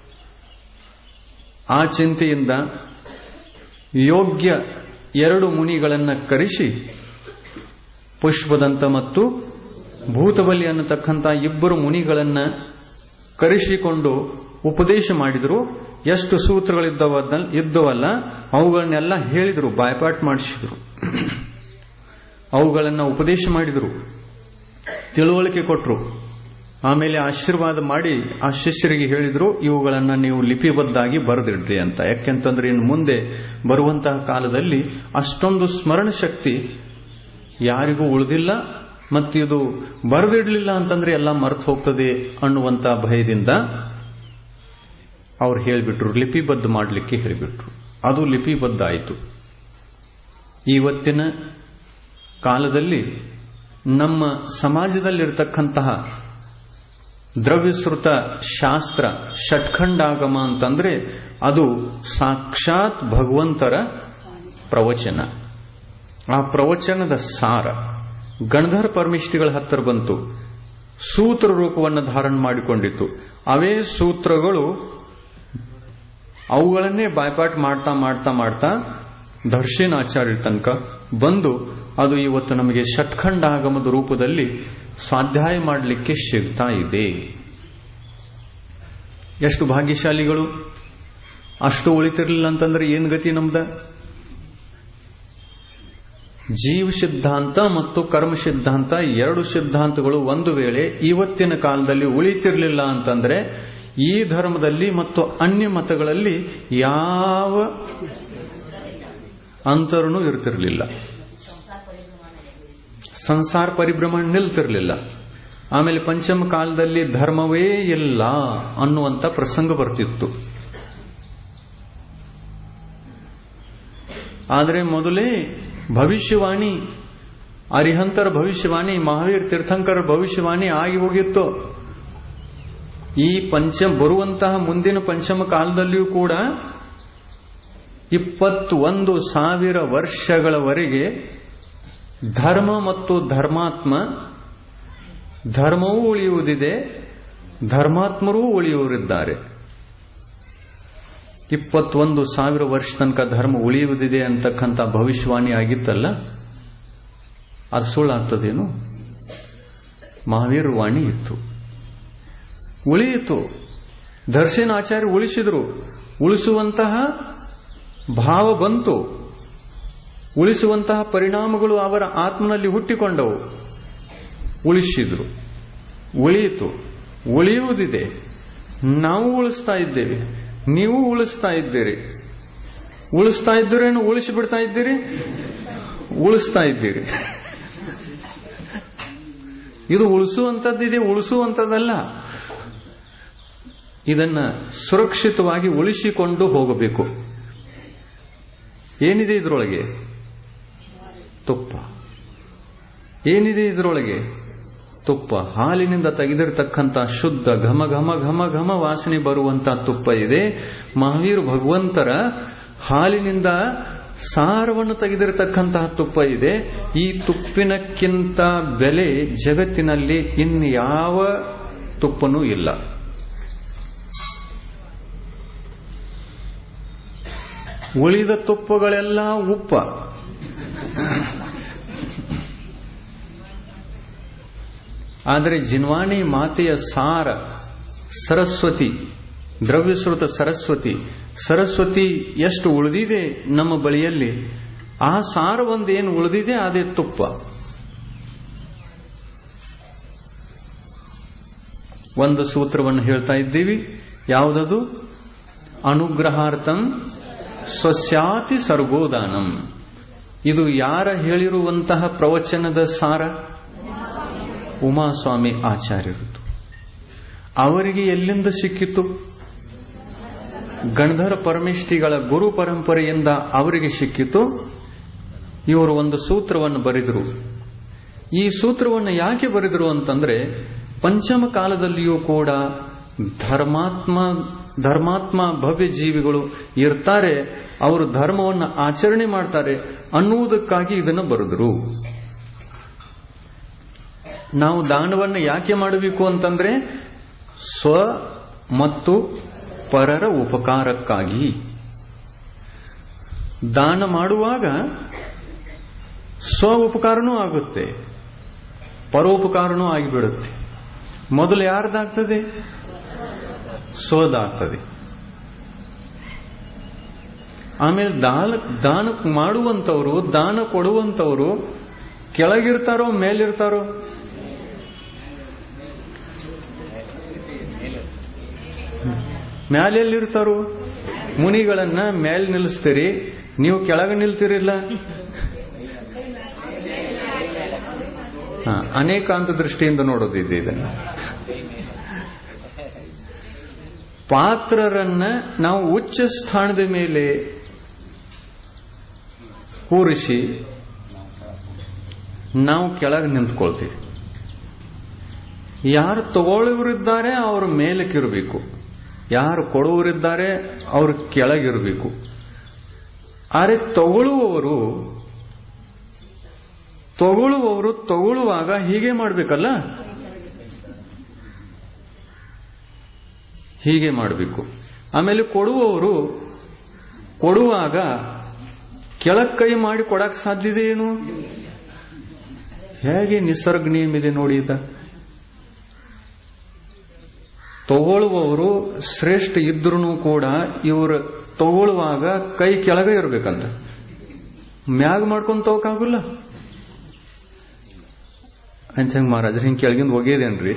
ಆ ಚಿಂತೆಯಿಂದ ಯೋಗ್ಯ ಎರಡು ಮುನಿಗಳನ್ನ ಕರೆಸಿ ಪುಷ್ಪದಂತ ಮತ್ತು ಭೂತಬಲಿ ಅನ್ನತಕ್ಕಂಥ ಇಬ್ಬರು ಮುನಿಗಳನ್ನ ಕರೆಸಿಕೊಂಡು ಉಪದೇಶ ಮಾಡಿದ್ರು ಎಷ್ಟು ಸೂತ್ರಗಳಿದ್ದವ ಇದ್ದವಲ್ಲ ಅವುಗಳನ್ನೆಲ್ಲ ಹೇಳಿದ್ರು ಬಾಯ್ಪಾಟ್ ಮಾಡಿಸಿದ್ರು ಅವುಗಳನ್ನ ಉಪದೇಶ ಮಾಡಿದ್ರು ತಿಳುವಳಿಕೆ ಕೊಟ್ರು ಆಮೇಲೆ ಆಶೀರ್ವಾದ ಮಾಡಿ ಆ ಶಿಷ್ಯರಿಗೆ ಹೇಳಿದ್ರು ಇವುಗಳನ್ನ ನೀವು ಲಿಪಿಬದ್ಧಾಗಿ ಬರೆದಿಡ್ರಿ ಅಂತ ಯಾಕೆಂತಂದ್ರೆ ಇನ್ನು ಮುಂದೆ ಬರುವಂತಹ ಕಾಲದಲ್ಲಿ ಅಷ್ಟೊಂದು ಸ್ಮರಣ ಶಕ್ತಿ ಯಾರಿಗೂ ಉಳಿದಿಲ್ಲ ಮತ್ತು ಇದು ಬರೆದಿಡ್ಲಿಲ್ಲ ಅಂತಂದ್ರೆ ಎಲ್ಲ ಮರೆತು ಹೋಗ್ತದೆ ಅನ್ನುವಂತ ಭಯದಿಂದ ಅವ್ರು ಹೇಳಿಬಿಟ್ರು ಲಿಪಿಬದ್ಧ ಮಾಡಲಿಕ್ಕೆ ಹೇಳಿಬಿಟ್ರು ಅದು ಲಿಪಿಬದ್ಧ ಆಯಿತು ಇವತ್ತಿನ ಕಾಲದಲ್ಲಿ ನಮ್ಮ ಸಮಾಜದಲ್ಲಿರತಕ್ಕಂತಹ ದ್ರವ್ಯಶ್ರುತ ಶಾಸ್ತ್ರ ಷಟ್ಖಂಡಾಗಮ ಅಂತಂದ್ರೆ ಅದು ಸಾಕ್ಷಾತ್ ಭಗವಂತರ ಪ್ರವಚನ ಆ ಪ್ರವಚನದ ಸಾರ ಗಣಧರ್ ಪರಮಿಷ್ಠಿಗಳ ಹತ್ತಿರ ಬಂತು ಸೂತ್ರ ರೂಪವನ್ನು ಧಾರಣ ಮಾಡಿಕೊಂಡಿತ್ತು ಅವೇ ಸೂತ್ರಗಳು ಅವುಗಳನ್ನೇ ಬಾಯ್ಪಾಟ್ ಮಾಡ್ತಾ ಮಾಡ್ತಾ ಮಾಡ್ತಾ ದರ್ಶನಾಚಾರ್ಯ ತನಕ ಬಂದು ಅದು ಇವತ್ತು ನಮಗೆ ಷಟ್ಖಂಡ ಆಗಮದ ರೂಪದಲ್ಲಿ ಸ್ವಾಧ್ಯಾಯ ಮಾಡಲಿಕ್ಕೆ ಸಿಗ್ತಾ ಇದೆ ಎಷ್ಟು ಭಾಗ್ಯಶಾಲಿಗಳು ಅಷ್ಟು ಉಳಿತಿರ್ಲಿಲ್ಲ ಅಂತಂದ್ರೆ ಏನ್ ಗತಿ ನಮ್ದ ಜೀವ ಸಿದ್ಧಾಂತ ಮತ್ತು ಕರ್ಮ ಸಿದ್ಧಾಂತ ಎರಡು ಸಿದ್ಧಾಂತಗಳು ಒಂದು ವೇಳೆ ಇವತ್ತಿನ ಕಾಲದಲ್ಲಿ ಉಳಿತಿರ್ಲಿಲ್ಲ ಅಂತಂದ್ರೆ ಈ ಧರ್ಮದಲ್ಲಿ ಮತ್ತು ಅನ್ಯ ಮತಗಳಲ್ಲಿ ಯಾವ ಅಂತರನೂ ಇರ್ತಿರ್ಲಿಲ್ಲ ಸಂಸಾರ ಪರಿಭ್ರಮಣ ನಿಲ್ತಿರ್ಲಿಲ್ಲ ಆಮೇಲೆ ಪಂಚಮ ಕಾಲದಲ್ಲಿ ಧರ್ಮವೇ ಇಲ್ಲ ಅನ್ನುವಂತ ಪ್ರಸಂಗ ಬರ್ತಿತ್ತು ಆದರೆ ಮೊದಲೇ ಭವಿಷ್ಯವಾಣಿ ಅರಿಹಂತರ ಭವಿಷ್ಯವಾಣಿ ಮಹಾವೀರ್ ತೀರ್ಥಂಕರ ಭವಿಷ್ಯವಾಣಿ ಆಗಿ ಹೋಗಿತ್ತು ಈ ಪಂಚ ಬರುವಂತಹ ಮುಂದಿನ ಪಂಚಮ ಕಾಲದಲ್ಲಿಯೂ ಕೂಡ ಇಪ್ಪತ್ತೊಂದು ಸಾವಿರ ವರ್ಷಗಳವರೆಗೆ ಧರ್ಮ ಮತ್ತು ಧರ್ಮಾತ್ಮ ಧರ್ಮವೂ ಉಳಿಯುವುದಿದೆ ಧರ್ಮಾತ್ಮರೂ ಉಳಿಯುವರಿದ್ದಾರೆ ಇಪ್ಪತ್ತೊಂದು ಸಾವಿರ ವರ್ಷ ತನಕ ಧರ್ಮ ಉಳಿಯುವುದಿದೆ ಅಂತಕ್ಕಂಥ ಭವಿಷ್ಯವಾಣಿ ಆಗಿತ್ತಲ್ಲ ಅದು ಸುಳ್ಳಾಗ್ತದೇನು ಮಹಾವೀರ ವಾಣಿ ಇತ್ತು ಉಳಿಯಿತು ದರ್ಶನ ಆಚಾರ್ಯ ಉಳಿಸಿದ್ರು ಉಳಿಸುವಂತಹ ಭಾವ ಬಂತು ಉಳಿಸುವಂತಹ ಪರಿಣಾಮಗಳು ಅವರ ಆತ್ಮನಲ್ಲಿ ಹುಟ್ಟಿಕೊಂಡವು ಉಳಿಸಿದ್ರು ಉಳಿಯಿತು ಉಳಿಯುವುದಿದೆ ನಾವು ಉಳಿಸ್ತಾ ಇದ್ದೇವೆ ನೀವು ಉಳಿಸ್ತಾ ಇದ್ದೀರಿ ಉಳಿಸ್ತಾ ಇದ್ದೀರೇನು ಉಳಿಸಿ ಬಿಡ್ತಾ ಇದ್ದೀರಿ ಉಳಿಸ್ತಾ ಇದ್ದೀರಿ ಇದು ಉಳಿಸುವಂತದ್ದಿದೆ ಉಳಿಸುವಂತದ್ದಲ್ಲ ಇದನ್ನ ಸುರಕ್ಷಿತವಾಗಿ ಉಳಿಸಿಕೊಂಡು ಹೋಗಬೇಕು ಏನಿದೆ ಇದರೊಳಗೆ ತುಪ್ಪ ಏನಿದೆ ಇದರೊಳಗೆ ತುಪ್ಪ ಹಾಲಿನಿಂದ ತೆಗೆದಿರತಕ್ಕಂಥ ಶುದ್ಧ ಘಮ ಘಮ ಘಮ ಘಮ ವಾಸನೆ ಬರುವಂತಹ ತುಪ್ಪ ಇದೆ ಮಹಾವೀರ್ ಭಗವಂತರ ಹಾಲಿನಿಂದ ಸಾರವನ್ನು ತೆಗೆದಿರತಕ್ಕಂತಹ ತುಪ್ಪ ಇದೆ ಈ ತುಪ್ಪಿನಕ್ಕಿಂತ ಬೆಲೆ ಜಗತ್ತಿನಲ್ಲಿ ಇನ್ಯಾವ ತುಪ್ಪನೂ ಇಲ್ಲ ಉಳಿದ ತುಪ್ಪಗಳೆಲ್ಲ ಉಪ್ಪ ಆದರೆ ಜಿನ್ವಾಣಿ ಮಾತೆಯ ಸಾರ ಸರಸ್ವತಿ ದ್ರವ್ಯಶ್ರುತ ಸರಸ್ವತಿ ಸರಸ್ವತಿ ಎಷ್ಟು ಉಳಿದಿದೆ ನಮ್ಮ ಬಳಿಯಲ್ಲಿ ಆ ಸಾರ ಒಂದೇನು ಉಳಿದಿದೆ ಅದೇ ತುಪ್ಪ ಒಂದು ಸೂತ್ರವನ್ನು ಹೇಳ್ತಾ ಇದ್ದೀವಿ ಯಾವುದದು ಅನುಗ್ರಹಾರ್ಥಂ ಸ್ವಸ್ಯಾತಿ ಸರ್ಗೋದಾನಂ ಇದು ಯಾರ ಹೇಳಿರುವಂತಹ ಪ್ರವಚನದ ಸಾರ ಉಮಾಸ್ವಾಮಿ ಆಚಾರ್ಯರದ್ದು ಅವರಿಗೆ ಎಲ್ಲಿಂದ ಸಿಕ್ಕಿತು ಗಣಧರ ಪರಮೇಷ್ಠಿಗಳ ಗುರು ಪರಂಪರೆಯಿಂದ ಅವರಿಗೆ ಸಿಕ್ಕಿತು ಇವರು ಒಂದು ಸೂತ್ರವನ್ನು ಬರೆದರು ಈ ಸೂತ್ರವನ್ನು ಯಾಕೆ ಬರೆದರು ಅಂತಂದ್ರೆ ಪಂಚಮ ಕಾಲದಲ್ಲಿಯೂ ಕೂಡ ಧರ್ಮಾತ್ಮ ಧರ್ಮಾತ್ಮ ಭವ್ಯ ಜೀವಿಗಳು ಇರ್ತಾರೆ ಅವರು ಧರ್ಮವನ್ನು ಆಚರಣೆ ಮಾಡ್ತಾರೆ ಅನ್ನುವುದಕ್ಕಾಗಿ ಇದನ್ನು ಬರೆದರು ನಾವು ದಾನವನ್ನು ಯಾಕೆ ಮಾಡಬೇಕು ಅಂತಂದ್ರೆ ಸ್ವ ಮತ್ತು ಪರರ ಉಪಕಾರಕ್ಕಾಗಿ ದಾನ ಮಾಡುವಾಗ ಸ್ವ ಉಪಕಾರನೂ ಆಗುತ್ತೆ ಪರೋಪಕಾರನೂ ಆಗಿಬಿಡುತ್ತೆ ಮೊದಲು ಯಾರ್ದಾಗ್ತದೆ ಸ್ವದಾಗ್ತದೆ ಆಮೇಲೆ ದಾನ ದಾನ ಮಾಡುವಂತವರು ದಾನ ಕೊಡುವಂತವರು ಕೆಳಗಿರ್ತಾರೋ ಮೇಲಿರ್ತಾರೋ ಮ್ಯಾಲೆಲ್ಲಿರ್ತಾರೋ ಮುನಿಗಳನ್ನ ಮೇಲ್ ನಿಲ್ಲಿಸ್ತೀರಿ ನೀವು ಕೆಳಗೆ ನಿಲ್ತಿರಿಲ್ಲ ಅನೇಕಾಂತ ದೃಷ್ಟಿಯಿಂದ ನೋಡೋದಿದೆ ಇದನ್ನು ಪಾತ್ರರನ್ನ ನಾವು ಉಚ್ಚ ಸ್ಥಾನದ ಮೇಲೆ ಕೂರಿಸಿ ನಾವು ಕೆಳಗೆ ನಿಂತ್ಕೊಳ್ತೀವಿ ಯಾರು ತಗೊಳ್ಳುವರಿದ್ದಾರೆ ಅವ್ರ ಮೇಲಕ್ಕಿರಬೇಕು ಯಾರು ಕೊಡುವರಿದ್ದಾರೆ ಅವ್ರ ಕೆಳಗಿರಬೇಕು ಆದರೆ ತಗೊಳ್ಳುವವರು ತಗೊಳ್ಳುವವರು ತಗೊಳ್ಳುವಾಗ ಹೀಗೆ ಮಾಡಬೇಕಲ್ಲ ಹೀಗೆ ಮಾಡಬೇಕು ಆಮೇಲೆ ಕೊಡುವವರು ಕೊಡುವಾಗ ಕೆಳಕ್ ಕೈ ಮಾಡಿ ಕೊಡಕ್ ಸಾಧ್ಯತೆ ಏನು ಹೇಗೆ ನಿಸರ್ಗ ನಿಯಮ ಇದೆ ನೋಡಿ ಇದ ತಗೊಳ್ಳುವವರು ಶ್ರೇಷ್ಠ ಇದ್ರೂ ಕೂಡ ಇವರು ತಗೊಳ್ಳುವಾಗ ಕೈ ಕೆಳಗೆ ಇರಬೇಕಂತ ಮ್ಯಾಗ ಮಾಡ್ಕೊಂಡ್ ತಗೋಕಾಗುಲ್ಲ ಅಂಚಂಗ್ ಮಹಾರಾಜ್ ಹಿಂಗ್ ಕೆಳಗಿಂದ ಒಗೆದೇನ್ರಿ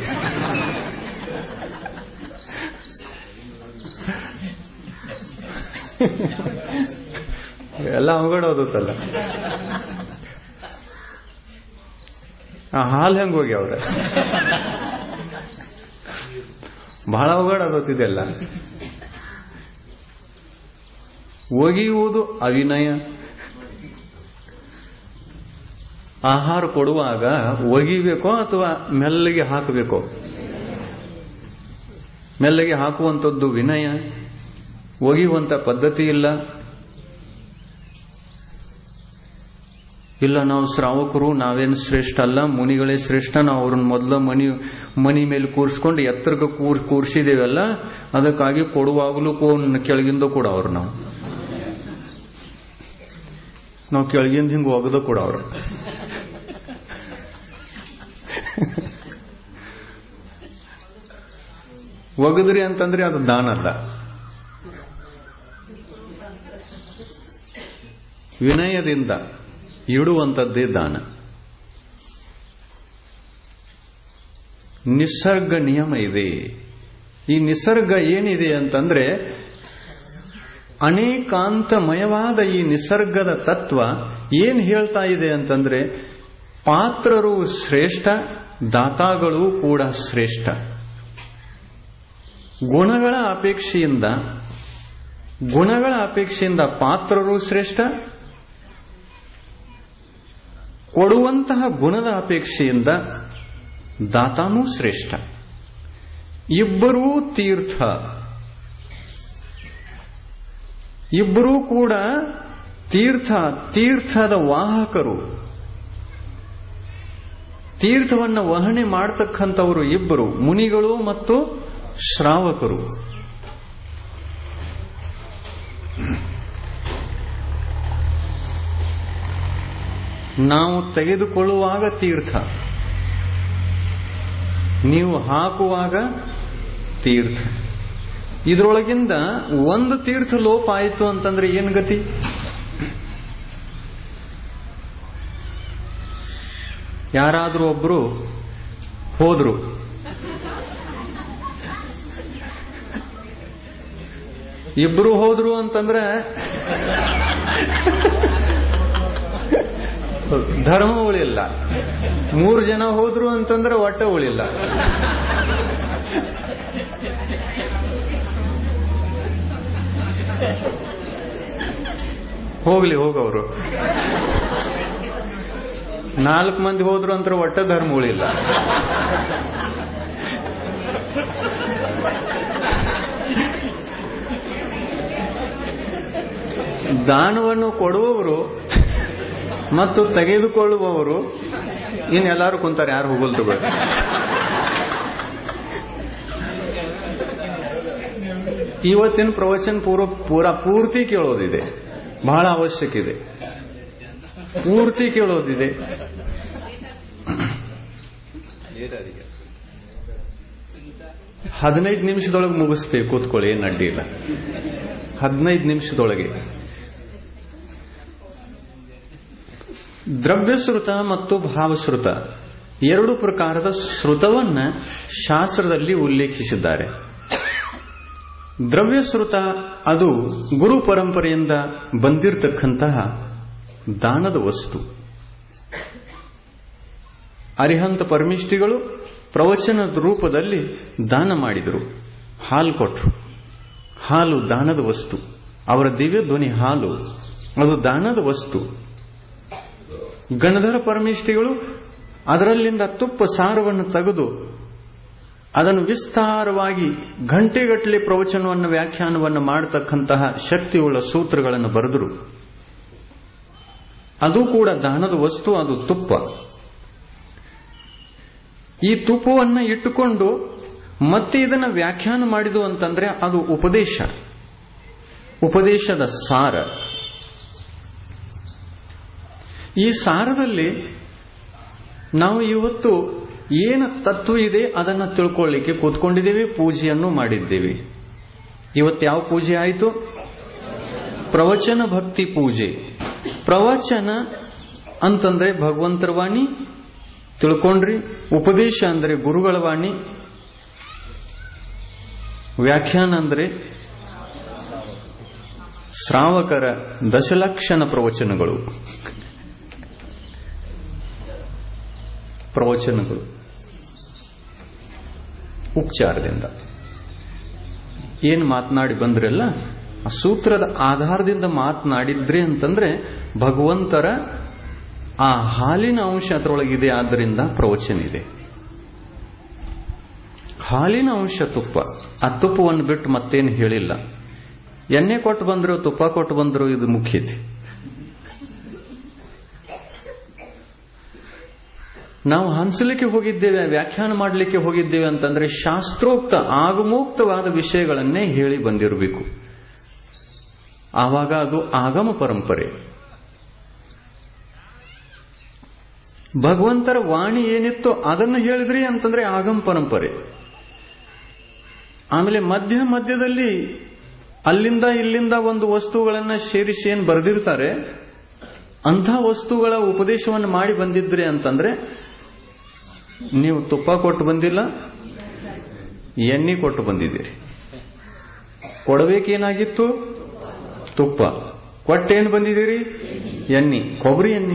ಎಲ್ಲ ಅವಗಡೋದತ್ತಲ್ಲ ಆ ಹಾಲ್ ಹೆಂಗ್ ಹೋಗ್ಯಾವ್ರ ಬಹಳ ಅವಗಡೋದತ್ತಿದೆಲ್ಲ ಒಗೆಯುವುದು ಅವಿನಯ ಆಹಾರ ಕೊಡುವಾಗ ಒಗಿಬೇಕೋ ಅಥವಾ ಮೆಲ್ಲಗೆ ಹಾಕಬೇಕೋ ಮೆಲ್ಲಗೆ ಹಾಕುವಂಥದ್ದು ವಿನಯ ಒಗಿಯುವಂತ ಪದ್ಧತಿ ಇಲ್ಲ ಇಲ್ಲ ನಾವು ಶ್ರಾವಕರು ನಾವೇನು ಶ್ರೇಷ್ಠ ಅಲ್ಲ ಮುನಿಗಳೇ ಶ್ರೇಷ್ಠ ನಾವು ಅವ್ರನ್ನ ಮೊದಲ ಮನಿ ಮನಿ ಮೇಲೆ ಕೂರಿಸ್ಕೊಂಡು ಎತ್ತರಕ್ಕೆ ಕೂರ್ ಕೂರಿಸಿದೇವಲ್ಲ ಅದಕ್ಕಾಗಿ ಕೊಡುವಾಗಲೂ ಕೆಳಗಿಂದ ಕೂಡ ಅವ್ರು ನಾವು ನಾವು ಕೆಳಗಿಂದ ಹಿಂಗೆ ಒಗದ ಕೂಡ ಅವ್ರು ಒಗದ್ರಿ ಅಂತಂದ್ರೆ ಅದು ದಾನ ಅಲ್ಲ ವಿನಯದಿಂದ ಇಡುವಂಥದ್ದೇ ದಾನ ನಿಸರ್ಗ ನಿಯಮ ಇದೆ ಈ ನಿಸರ್ಗ ಏನಿದೆ ಅಂತಂದ್ರೆ ಅನೇಕಾಂತಮಯವಾದ ಈ ನಿಸರ್ಗದ ತತ್ವ ಏನ್ ಹೇಳ್ತಾ ಇದೆ ಅಂತಂದ್ರೆ ಪಾತ್ರರು ಶ್ರೇಷ್ಠ ದಾತಾಗಳು ಕೂಡ ಶ್ರೇಷ್ಠ ಗುಣಗಳ ಅಪೇಕ್ಷೆಯಿಂದ ಗುಣಗಳ ಅಪೇಕ್ಷೆಯಿಂದ ಪಾತ್ರರು ಶ್ರೇಷ್ಠ ಕೊಡುವಂತಹ ಗುಣದ ಅಪೇಕ್ಷೆಯಿಂದ ದಾತಾನೂ ಶ್ರೇಷ್ಠ ಇಬ್ಬರೂ ತೀರ್ಥ ಇಬ್ಬರೂ ಕೂಡ ತೀರ್ಥ ತೀರ್ಥದ ವಾಹಕರು ತೀರ್ಥವನ್ನು ವಹನೆ ಮಾಡತಕ್ಕಂಥವರು ಇಬ್ಬರು ಮುನಿಗಳು ಮತ್ತು ಶ್ರಾವಕರು ನಾವು ತೆಗೆದುಕೊಳ್ಳುವಾಗ ತೀರ್ಥ ನೀವು ಹಾಕುವಾಗ ತೀರ್ಥ ಇದರೊಳಗಿಂದ ಒಂದು ತೀರ್ಥ ಲೋಪ ಆಯಿತು ಅಂತಂದ್ರೆ ಏನ್ ಗತಿ ಯಾರಾದ್ರೂ ಒಬ್ರು ಹೋದ್ರು ಇಬ್ರು ಹೋದ್ರು ಅಂತಂದ್ರೆ ಧರ್ಮ ಉಳಿಲ್ಲ ಮೂರು ಜನ ಹೋದ್ರು ಅಂತಂದ್ರೆ ಒಟ್ಟ ಉಳಿಲ್ಲ ಹೋಗ್ಲಿ ಹೋಗವ್ರು ನಾಲ್ಕು ಮಂದಿ ಹೋದ್ರು ಅಂತ ಒಟ್ಟ ಧರ್ಮ ಉಳಿಲ್ಲ ದಾನವನ್ನು ಕೊಡುವವರು ಮತ್ತು ತೆಗೆದುಕೊಳ್ಳುವವರು ಇನ್ನೆಲ್ಲರೂ ಕುಂತಾರೆ ಯಾರು ಹೋಗಲ್ ತಗೊಳ್ಳಿ ಇವತ್ತಿನ ಪ್ರವಚನ ಪೂರ್ವ ಪೂರ ಪೂರ್ತಿ ಕೇಳೋದಿದೆ ಬಹಳ ಅವಶ್ಯಕ ಇದೆ ಪೂರ್ತಿ ಕೇಳೋದಿದೆ ಹದಿನೈದು ನಿಮಿಷದೊಳಗೆ ಮುಗಿಸ್ತೇವೆ ಕೂತ್ಕೊಳ್ಳಿ ಏನು ಅಡ್ಡಿ ಇಲ್ಲ ಹದಿನೈದು ನಿಮಿಷದೊಳಗೆ ದ್ರವ್ಯಶ್ರುತ ಮತ್ತು ಭಾವಶ್ರುತ ಎರಡು ಪ್ರಕಾರದ ಶ್ರುತವನ್ನ ಶಾಸ್ತ್ರದಲ್ಲಿ ಉಲ್ಲೇಖಿಸಿದ್ದಾರೆ ದ್ರವ್ಯಶ್ರುತ ಅದು ಗುರು ಪರಂಪರೆಯಿಂದ ಬಂದಿರತಕ್ಕಂತಹ ದಾನದ ವಸ್ತು ಅರಿಹಂತ ಪರಮಿಷ್ಠಿಗಳು ಪ್ರವಚನದ ರೂಪದಲ್ಲಿ ದಾನ ಮಾಡಿದರು ಹಾಲು ಕೊಟ್ಟರು ಹಾಲು ದಾನದ ವಸ್ತು ಅವರ ದಿವ್ಯ ಧ್ವನಿ ಹಾಲು ಅದು ದಾನದ ವಸ್ತು ಗಣಧರ ಪರಮಿಷ್ಠಿಗಳು ಅದರಲ್ಲಿಂದ ತುಪ್ಪ ಸಾರವನ್ನು ತೆಗೆದು ಅದನ್ನು ವಿಸ್ತಾರವಾಗಿ ಗಂಟೆಗಟ್ಟಲೆ ಪ್ರವಚನವನ್ನು ವ್ಯಾಖ್ಯಾನವನ್ನು ಮಾಡತಕ್ಕಂತಹ ಶಕ್ತಿಯುಳ್ಳ ಸೂತ್ರಗಳನ್ನು ಬರೆದರು ಅದು ಕೂಡ ದಾನದ ವಸ್ತು ಅದು ತುಪ್ಪ ಈ ತುಪ್ಪವನ್ನ ಇಟ್ಟುಕೊಂಡು ಮತ್ತೆ ಇದನ್ನ ವ್ಯಾಖ್ಯಾನ ಮಾಡಿದು ಅಂತಂದ್ರೆ ಅದು ಉಪದೇಶ ಉಪದೇಶದ ಸಾರ ಈ ಸಾರದಲ್ಲಿ ನಾವು ಇವತ್ತು ಏನು ತತ್ವ ಇದೆ ಅದನ್ನು ತಿಳ್ಕೊಳ್ಳಿಕ್ಕೆ ಕೂತ್ಕೊಂಡಿದ್ದೇವೆ ಪೂಜೆಯನ್ನು ಮಾಡಿದ್ದೇವೆ ಇವತ್ತು ಯಾವ ಪೂಜೆ ಆಯಿತು ಪ್ರವಚನ ಭಕ್ತಿ ಪೂಜೆ ಪ್ರವಚನ ಅಂತಂದ್ರೆ ಭಗವಂತರ ವಾಣಿ ತಿಳ್ಕೊಂಡ್ರಿ ಉಪದೇಶ ಅಂದ್ರೆ ಗುರುಗಳ ವಾಣಿ ವ್ಯಾಖ್ಯಾನ ಅಂದ್ರೆ ಶ್ರಾವಕರ ದಶಲಕ್ಷಣ ಪ್ರವಚನಗಳು ಪ್ರವಚನಗಳು ಉಪಚಾರದಿಂದ ಏನು ಮಾತನಾಡಿ ಬಂದ್ರಲ್ಲ ಆ ಸೂತ್ರದ ಆಧಾರದಿಂದ ಮಾತನಾಡಿದ್ರಿ ಅಂತಂದ್ರೆ ಭಗವಂತರ ಆ ಹಾಲಿನ ಅಂಶ ಅದರೊಳಗಿದೆ ಆದ್ದರಿಂದ ಪ್ರವಚನ ಇದೆ ಹಾಲಿನ ಅಂಶ ತುಪ್ಪ ಆ ತುಪ್ಪವನ್ನು ಬಿಟ್ಟು ಮತ್ತೇನು ಹೇಳಿಲ್ಲ ಎಣ್ಣೆ ಕೊಟ್ಟು ಬಂದ್ರು ತುಪ್ಪ ಕೊಟ್ಟು ಬಂದ್ರು ಇದು ಮುಖ್ಯತೆ ನಾವು ಹಂಸಲಿಕ್ಕೆ ಹೋಗಿದ್ದೇವೆ ವ್ಯಾಖ್ಯಾನ ಮಾಡಲಿಕ್ಕೆ ಹೋಗಿದ್ದೇವೆ ಅಂತಂದ್ರೆ ಶಾಸ್ತ್ರೋಕ್ತ ಆಗಮೋಕ್ತವಾದ ವಿಷಯಗಳನ್ನೇ ಹೇಳಿ ಬಂದಿರಬೇಕು ಆವಾಗ ಅದು ಆಗಮ ಪರಂಪರೆ ಭಗವಂತರ ವಾಣಿ ಏನಿತ್ತು ಅದನ್ನು ಹೇಳಿದ್ರಿ ಅಂತಂದ್ರೆ ಆಗಮ ಪರಂಪರೆ ಆಮೇಲೆ ಮಧ್ಯ ಮಧ್ಯದಲ್ಲಿ ಅಲ್ಲಿಂದ ಇಲ್ಲಿಂದ ಒಂದು ವಸ್ತುಗಳನ್ನ ಸೇರಿಸಿ ಏನು ಬರೆದಿರ್ತಾರೆ ಅಂಥ ವಸ್ತುಗಳ ಉಪದೇಶವನ್ನು ಮಾಡಿ ಬಂದಿದ್ರಿ ಅಂತಂದ್ರೆ ನೀವು ತುಪ್ಪ ಕೊಟ್ಟು ಬಂದಿಲ್ಲ ಎಣ್ಣೆ ಕೊಟ್ಟು ಬಂದಿದ್ದೀರಿ ಕೊಡಬೇಕೇನಾಗಿತ್ತು ತುಪ್ಪ ಕೊಟ್ಟೇನು ಬಂದಿದ್ದೀರಿ ಎಣ್ಣೆ ಕೊಬ್ಬರಿ ಎಣ್ಣೆ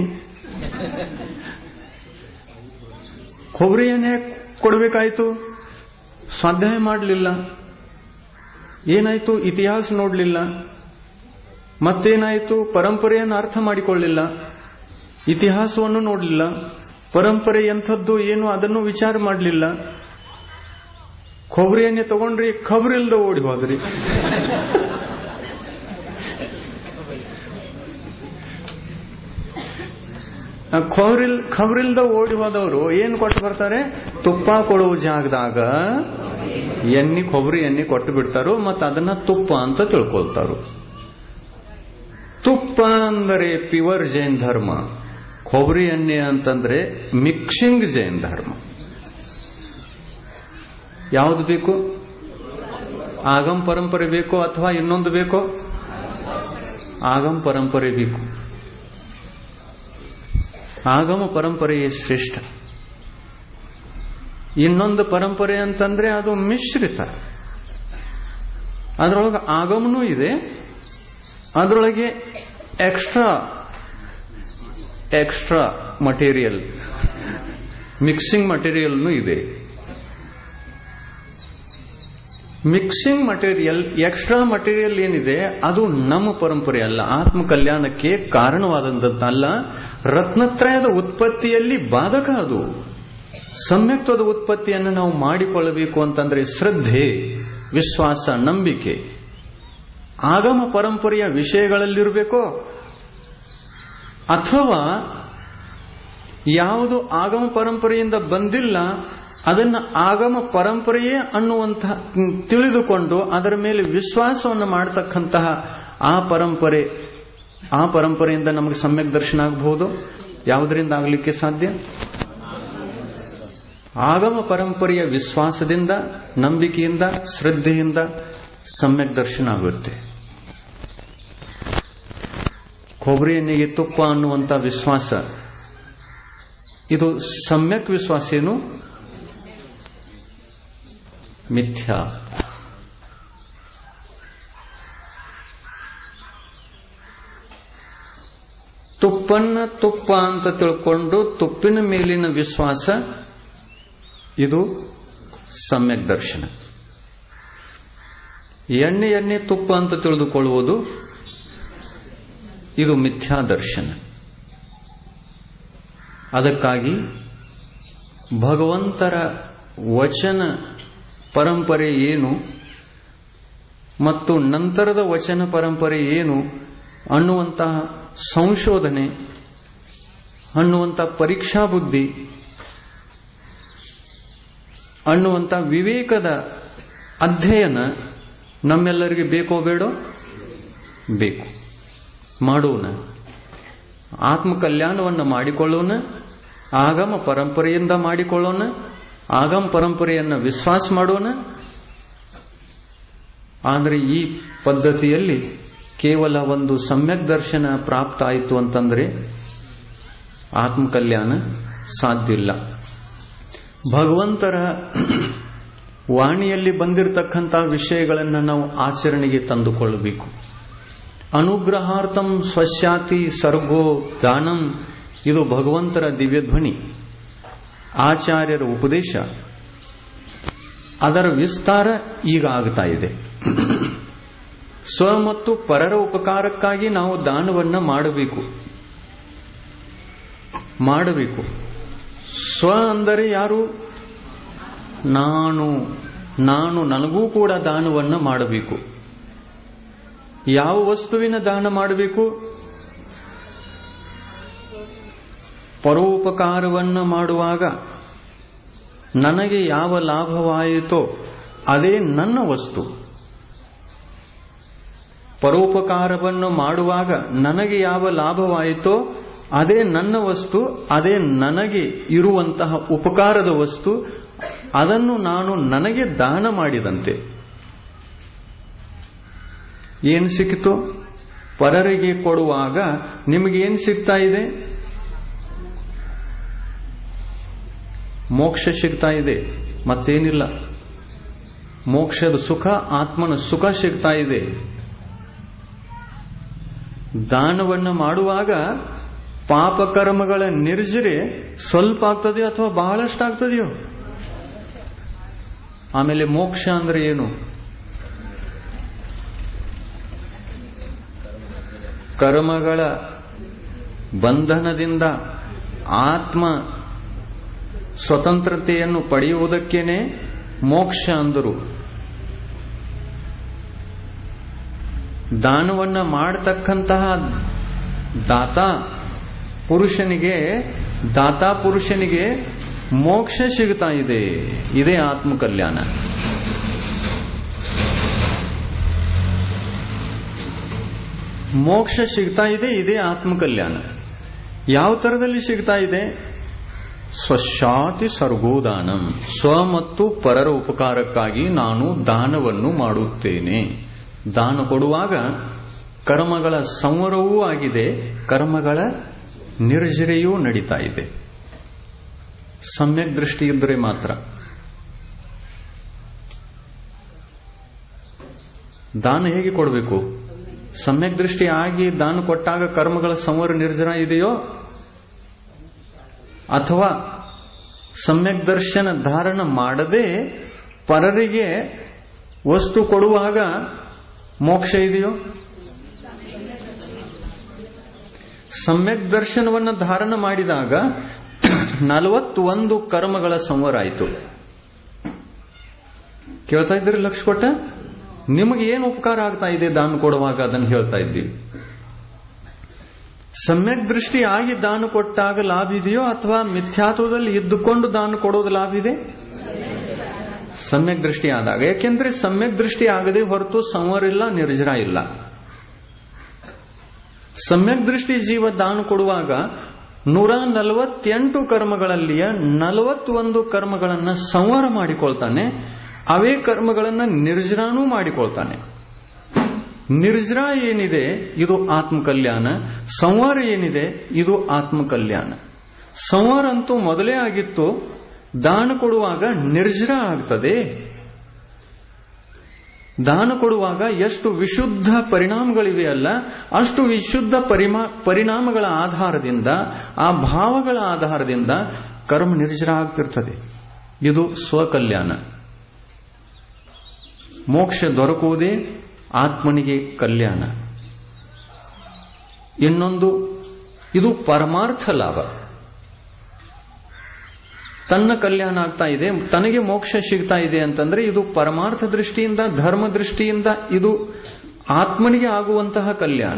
ಕೊಬ್ಬರಿ ಎಣ್ಣೆ ಕೊಡಬೇಕಾಯ್ತು ಸ್ವಾಧ್ಯಾಯ ಮಾಡಲಿಲ್ಲ ಏನಾಯ್ತು ಇತಿಹಾಸ ನೋಡಲಿಲ್ಲ ಮತ್ತೇನಾಯಿತು ಪರಂಪರೆಯನ್ನು ಅರ್ಥ ಮಾಡಿಕೊಳ್ಳಿಲ್ಲ ಇತಿಹಾಸವನ್ನು ನೋಡಲಿಲ್ಲ ಪರಂಪರೆ ಎಂಥದ್ದು ಏನು ಅದನ್ನು ವಿಚಾರ ಮಾಡಲಿಲ್ಲ ಕೊಬ್ಬರಿಯನ್ನೇ ತಗೊಂಡ್ರಿ ಖಬರಿಲ್ದ ಓಡಿ ಹೋದ್ರಿ ಖಬರಿಲ್ ಖಬರಿಲ್ದ ಓಡಿ ಹೋದವರು ಏನು ಕೊಟ್ಟು ಬರ್ತಾರೆ ತುಪ್ಪ ಕೊಡುವ ಜಾಗದಾಗ ಎಣ್ಣೆ ಕೊಬ್ಬರಿ ಎಣ್ಣೆ ಕೊಟ್ಟು ಬಿಡ್ತಾರೋ ಮತ್ತು ಅದನ್ನ ತುಪ್ಪ ಅಂತ ತಿಳ್ಕೊಳ್ತಾರೋ ತುಪ್ಪ ಅಂದರೆ ಪ್ಯೂರ್ ಜೈನ್ ಧರ್ಮ ಕೊಬ್ಬರಿ ಎಣ್ಣೆ ಅಂತಂದ್ರೆ ಮಿಕ್ಸಿಂಗ್ ಜೈನ್ ಧರ್ಮ ಯಾವುದು ಬೇಕು ಆಗಮ್ ಪರಂಪರೆ ಬೇಕೋ ಅಥವಾ ಇನ್ನೊಂದು ಬೇಕೋ ಆಗಮ್ ಪರಂಪರೆ ಬೇಕು ಆಗಮ ಪರಂಪರೆಯೇ ಶ್ರೇಷ್ಠ ಇನ್ನೊಂದು ಪರಂಪರೆ ಅಂತಂದ್ರೆ ಅದು ಮಿಶ್ರಿತ ಅದರೊಳಗೆ ಆಗಮನೂ ಇದೆ ಅದರೊಳಗೆ ಎಕ್ಸ್ಟ್ರಾ ಎಕ್ಸ್ಟ್ರಾ ಮಟೀರಿಯಲ್ ಮಿಕ್ಸಿಂಗ್ ಮಟೀರಿಯಲ್ನು ಇದೆ ಮಿಕ್ಸಿಂಗ್ ಮಟೀರಿಯಲ್ ಎಕ್ಸ್ಟ್ರಾ ಮಟೀರಿಯಲ್ ಏನಿದೆ ಅದು ನಮ್ಮ ಪರಂಪರೆ ಅಲ್ಲ ಆತ್ಮ ಕಲ್ಯಾಣಕ್ಕೆ ಕಾರಣವಾದಂತಲ್ಲ ರತ್ನತ್ರಯದ ಉತ್ಪತ್ತಿಯಲ್ಲಿ ಬಾಧಕ ಅದು ಸಮ್ಯಕ್ತ್ವದ ಉತ್ಪತ್ತಿಯನ್ನು ನಾವು ಮಾಡಿಕೊಳ್ಳಬೇಕು ಅಂತಂದ್ರೆ ಶ್ರದ್ಧೆ ವಿಶ್ವಾಸ ನಂಬಿಕೆ ಆಗಮ ಪರಂಪರೆಯ ವಿಷಯಗಳಲ್ಲಿರಬೇಕೋ ಅಥವಾ ಯಾವುದು ಆಗಮ ಪರಂಪರೆಯಿಂದ ಬಂದಿಲ್ಲ ಅದನ್ನು ಆಗಮ ಪರಂಪರೆಯೇ ಅನ್ನುವಂತಹ ತಿಳಿದುಕೊಂಡು ಅದರ ಮೇಲೆ ವಿಶ್ವಾಸವನ್ನು ಮಾಡತಕ್ಕಂತಹ ಆ ಪರಂಪರೆ ಆ ಪರಂಪರೆಯಿಂದ ನಮಗೆ ಸಮ್ಯಕ್ ದರ್ಶನ ಆಗಬಹುದು ಯಾವುದರಿಂದ ಆಗಲಿಕ್ಕೆ ಸಾಧ್ಯ ಆಗಮ ಪರಂಪರೆಯ ವಿಶ್ವಾಸದಿಂದ ನಂಬಿಕೆಯಿಂದ ಶ್ರದ್ಧೆಯಿಂದ ಸಮ್ಯಕ್ ದರ್ಶನ ಆಗುತ್ತೆ ಕೊಬ್ಬರಿ ಎಣ್ಣೆಗೆ ತುಪ್ಪ ಅನ್ನುವಂಥ ವಿಶ್ವಾಸ ಇದು ಸಮ್ಯಕ್ ವಿಶ್ವಾಸ ಏನು ಮಿಥ್ಯಾ ತುಪ್ಪನ್ನ ತುಪ್ಪ ಅಂತ ತಿಳ್ಕೊಂಡು ತುಪ್ಪಿನ ಮೇಲಿನ ವಿಶ್ವಾಸ ಇದು ಸಮ್ಯಕ್ ದರ್ಶನ ಎಣ್ಣೆ ಎಣ್ಣೆ ತುಪ್ಪ ಅಂತ ತಿಳಿದುಕೊಳ್ಳುವುದು ಇದು ಮಿಥ್ಯಾ ದರ್ಶನ ಅದಕ್ಕಾಗಿ ಭಗವಂತರ ವಚನ ಪರಂಪರೆ ಏನು ಮತ್ತು ನಂತರದ ವಚನ ಪರಂಪರೆ ಏನು ಅನ್ನುವಂತಹ ಸಂಶೋಧನೆ ಅನ್ನುವಂಥ ಪರೀಕ್ಷಾ ಬುದ್ಧಿ ಅನ್ನುವಂಥ ವಿವೇಕದ ಅಧ್ಯಯನ ನಮ್ಮೆಲ್ಲರಿಗೆ ಬೇಕೋ ಬೇಡೋ ಬೇಕು ಮಾಡೋಣ ಆತ್ಮ ಕಲ್ಯಾಣವನ್ನು ಮಾಡಿಕೊಳ್ಳೋಣ ಆಗಮ ಪರಂಪರೆಯಿಂದ ಮಾಡಿಕೊಳ್ಳೋಣ ಆಗಮ ಪರಂಪರೆಯನ್ನು ವಿಶ್ವಾಸ ಮಾಡೋಣ ಆದರೆ ಈ ಪದ್ಧತಿಯಲ್ಲಿ ಕೇವಲ ಒಂದು ಸಮ್ಯಕ್ ದರ್ಶನ ಪ್ರಾಪ್ತ ಆಯಿತು ಅಂತಂದ್ರೆ ಆತ್ಮ ಕಲ್ಯಾಣ ಸಾಧ್ಯ ಇಲ್ಲ ಭಗವಂತರ ವಾಣಿಯಲ್ಲಿ ಬಂದಿರತಕ್ಕಂತಹ ವಿಷಯಗಳನ್ನು ನಾವು ಆಚರಣೆಗೆ ತಂದುಕೊಳ್ಳಬೇಕು ಅನುಗ್ರಹಾರ್ಥಂ ಸ್ವಶಾತಿ ಸರ್ಗೋ ದಾನಂ ಇದು ಭಗವಂತರ ದಿವ್ಯಧ್ವನಿ ಆಚಾರ್ಯರ ಉಪದೇಶ ಅದರ ವಿಸ್ತಾರ ಈಗ ಆಗ್ತಾ ಇದೆ ಸ್ವ ಮತ್ತು ಪರರ ಉಪಕಾರಕ್ಕಾಗಿ ನಾವು ದಾನವನ್ನ ಮಾಡಬೇಕು ಮಾಡಬೇಕು ಸ್ವ ಅಂದರೆ ಯಾರು ನಾನು ನಾನು ನನಗೂ ಕೂಡ ದಾನವನ್ನ ಮಾಡಬೇಕು ಯಾವ ವಸ್ತುವಿನ ದಾನ ಮಾಡಬೇಕು ಪರೋಪಕಾರವನ್ನು ಮಾಡುವಾಗ ನನಗೆ ಯಾವ ಲಾಭವಾಯಿತೋ ಅದೇ ನನ್ನ ವಸ್ತು ಪರೋಪಕಾರವನ್ನು ಮಾಡುವಾಗ ನನಗೆ ಯಾವ ಲಾಭವಾಯಿತೋ ಅದೇ ನನ್ನ ವಸ್ತು ಅದೇ ನನಗೆ ಇರುವಂತಹ ಉಪಕಾರದ ವಸ್ತು ಅದನ್ನು ನಾನು ನನಗೆ ದಾನ ಮಾಡಿದಂತೆ ಏನು ಸಿಕ್ಕಿತು ಪರರಿಗೆ ಕೊಡುವಾಗ ನಿಮಗೇನು ಸಿಗ್ತಾ ಇದೆ ಮೋಕ್ಷ ಸಿಗ್ತಾ ಇದೆ ಮತ್ತೇನಿಲ್ಲ ಮೋಕ್ಷದ ಸುಖ ಆತ್ಮನ ಸುಖ ಸಿಗ್ತಾ ಇದೆ ದಾನವನ್ನು ಮಾಡುವಾಗ ಪಾಪಕರ್ಮಗಳ ನಿರ್ಜರೆ ಸ್ವಲ್ಪ ಆಗ್ತದೆಯೋ ಅಥವಾ ಬಹಳಷ್ಟು ಆಗ್ತದೆಯೋ ಆಮೇಲೆ ಮೋಕ್ಷ ಅಂದ್ರೆ ಏನು ಕರ್ಮಗಳ ಬಂಧನದಿಂದ ಆತ್ಮ ಸ್ವತಂತ್ರತೆಯನ್ನು ಪಡೆಯುವುದಕ್ಕೇನೆ ಮೋಕ್ಷ ಅಂದರು ದಾನವನ್ನ ಮಾಡತಕ್ಕಂತಹ ದಾತಾ ಪುರುಷನಿಗೆ ದಾತಾ ಪುರುಷನಿಗೆ ಮೋಕ್ಷ ಸಿಗ್ತಾ ಇದೆ ಇದೇ ಆತ್ಮ ಕಲ್ಯಾಣ ಮೋಕ್ಷ ಸಿಗ್ತಾ ಇದೆ ಇದೇ ಆತ್ಮ ಕಲ್ಯಾಣ ಯಾವ ತರದಲ್ಲಿ ಸಿಗ್ತಾ ಇದೆ ಸ್ವಶಾತಿ ಸರ್ಗೋದಾನಂ ಸ್ವ ಮತ್ತು ಪರರ ಉಪಕಾರಕ್ಕಾಗಿ ನಾನು ದಾನವನ್ನು ಮಾಡುತ್ತೇನೆ ದಾನ ಕೊಡುವಾಗ ಕರ್ಮಗಳ ಸಂವರವೂ ಆಗಿದೆ ಕರ್ಮಗಳ ನಿರ್ಜರೆಯೂ ನಡೀತಾ ಇದೆ ಸಮ್ಯಕ್ ದೃಷ್ಟಿ ಇದ್ದರೆ ಮಾತ್ರ ದಾನ ಹೇಗೆ ಕೊಡಬೇಕು ಸಮ್ಯಕ್ ದೃಷ್ಟಿ ಆಗಿ ದಾನ ಕೊಟ್ಟಾಗ ಕರ್ಮಗಳ ಸಂವರ ನಿರ್ಜರ ಇದೆಯೋ ಅಥವಾ ಸಮ್ಯಕ್ ದರ್ಶನ ಧಾರಣ ಮಾಡದೆ ಪರರಿಗೆ ವಸ್ತು ಕೊಡುವಾಗ ಮೋಕ್ಷ ಇದೆಯೋ ಸಮ್ಯಕ್ ದರ್ಶನವನ್ನು ಧಾರಣ ಮಾಡಿದಾಗ ನಲವತ್ತೊಂದು ಕರ್ಮಗಳ ಸಂವರ ಆಯಿತು ಕೇಳ್ತಾ ಇದ್ದೀರಿ ಲಕ್ಷ ಕೊಟ್ಟ ನಿಮಗೆ ಏನು ಉಪಕಾರ ಆಗ್ತಾ ಇದೆ ದಾನ ಕೊಡುವಾಗ ಅದನ್ನು ಹೇಳ್ತಾ ಇದ್ದೀವಿ ಸಮ್ಯಕ್ ದೃಷ್ಟಿ ಆಗಿ ದಾನ ಕೊಟ್ಟಾಗ ಲಾಭ ಇದೆಯೋ ಅಥವಾ ಮಿಥ್ಯಾತ್ವದಲ್ಲಿ ಇದ್ದುಕೊಂಡು ದಾನ ಕೊಡೋದು ಲಾಭ ಇದೆ ಸಮ್ಯಕ್ ದೃಷ್ಟಿ ಆದಾಗ ಯಾಕೆಂದ್ರೆ ಸಮ್ಯಕ್ ದೃಷ್ಟಿ ಆಗದೆ ಹೊರತು ಸಂವರ ಇಲ್ಲ ನಿರ್ಜರ ಇಲ್ಲ ಸಮ್ಯಕ್ ದೃಷ್ಟಿ ಜೀವ ದಾನ ಕೊಡುವಾಗ ನೂರ ನಲವತ್ತೆಂಟು ಕರ್ಮಗಳಲ್ಲಿಯ ನಲವತ್ತೊಂದು ಕರ್ಮಗಳನ್ನ ಸಂವರ ಮಾಡಿಕೊಳ್ತಾನೆ ಅವೇ ಕರ್ಮಗಳನ್ನ ನಿರ್ಜರಾನೂ ಮಾಡಿಕೊಳ್ತಾನೆ ನಿರ್ಜರ ಏನಿದೆ ಇದು ಆತ್ಮ ಕಲ್ಯಾಣ ಸಂವಾರ ಏನಿದೆ ಇದು ಆತ್ಮ ಕಲ್ಯಾಣ ಸಂವಾರ ಅಂತೂ ಮೊದಲೇ ಆಗಿತ್ತು ದಾನ ಕೊಡುವಾಗ ನಿರ್ಜರ ಆಗ್ತದೆ ದಾನ ಕೊಡುವಾಗ ಎಷ್ಟು ವಿಶುದ್ಧ ಪರಿಣಾಮಗಳಿವೆ ಅಲ್ಲ ಅಷ್ಟು ವಿಶುದ್ಧ ಪರಿಮಾ ಪರಿಣಾಮಗಳ ಆಧಾರದಿಂದ ಆ ಭಾವಗಳ ಆಧಾರದಿಂದ ಕರ್ಮ ನಿರ್ಜರ ಆಗ್ತಿರ್ತದೆ ಇದು ಸ್ವಕಲ್ಯಾಣ ಮೋಕ್ಷ ದೊರಕುವುದೇ ಆತ್ಮನಿಗೆ ಕಲ್ಯಾಣ ಇನ್ನೊಂದು ಇದು ಪರಮಾರ್ಥ ಲಾಭ ತನ್ನ ಕಲ್ಯಾಣ ಆಗ್ತಾ ಇದೆ ತನಗೆ ಮೋಕ್ಷ ಸಿಗ್ತಾ ಇದೆ ಅಂತಂದ್ರೆ ಇದು ಪರಮಾರ್ಥ ದೃಷ್ಟಿಯಿಂದ ಧರ್ಮ ದೃಷ್ಟಿಯಿಂದ ಇದು ಆತ್ಮನಿಗೆ ಆಗುವಂತಹ ಕಲ್ಯಾಣ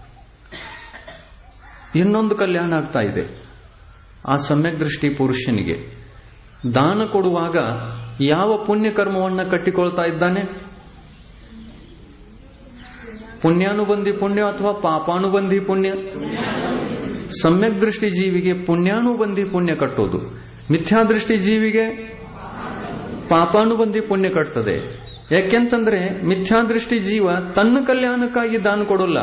ಇನ್ನೊಂದು ಕಲ್ಯಾಣ ಆಗ್ತಾ ಇದೆ ಆ ಸಮ್ಯಕ್ ದೃಷ್ಟಿ ಪುರುಷನಿಗೆ ದಾನ ಕೊಡುವಾಗ ಯಾವ ಪುಣ್ಯ ಕರ್ಮವನ್ನ ಕಟ್ಟಿಕೊಳ್ತಾ ಇದ್ದಾನೆ ಪುಣ್ಯಾನುಬಂಧಿ ಪುಣ್ಯ ಅಥವಾ ಪಾಪಾನುಬಂಧಿ ಪುಣ್ಯ ಸಮ್ಯಕ್ ದೃಷ್ಟಿ ಜೀವಿಗೆ ಪುಣ್ಯಾನುಬಂಧಿ ಪುಣ್ಯ ಕಟ್ಟೋದು ಮಿಥ್ಯಾದೃಷ್ಟಿ ಜೀವಿಗೆ ಪಾಪಾನುಬಂಧಿ ಪುಣ್ಯ ಕಟ್ತದೆ ಯಾಕೆಂತಂದ್ರೆ ಮಿಥ್ಯಾದೃಷ್ಟಿ ಜೀವ ತನ್ನ ಕಲ್ಯಾಣಕ್ಕಾಗಿ ದಾನ ಕೊಡೋಲ್ಲ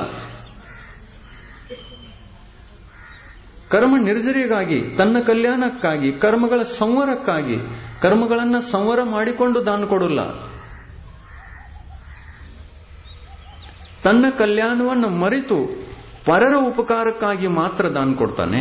ಕರ್ಮ ನಿರ್ಜರಿಗಾಗಿ ತನ್ನ ಕಲ್ಯಾಣಕ್ಕಾಗಿ ಕರ್ಮಗಳ ಸಂವರಕ್ಕಾಗಿ ಕರ್ಮಗಳನ್ನ ಸಂವರ ಮಾಡಿಕೊಂಡು ದಾನ ಕೊಡೋಲ್ಲ ತನ್ನ ಕಲ್ಯಾಣವನ್ನು ಮರೆತು ಪರರ ಉಪಕಾರಕ್ಕಾಗಿ ಮಾತ್ರ ದಾನ ಕೊಡ್ತಾನೆ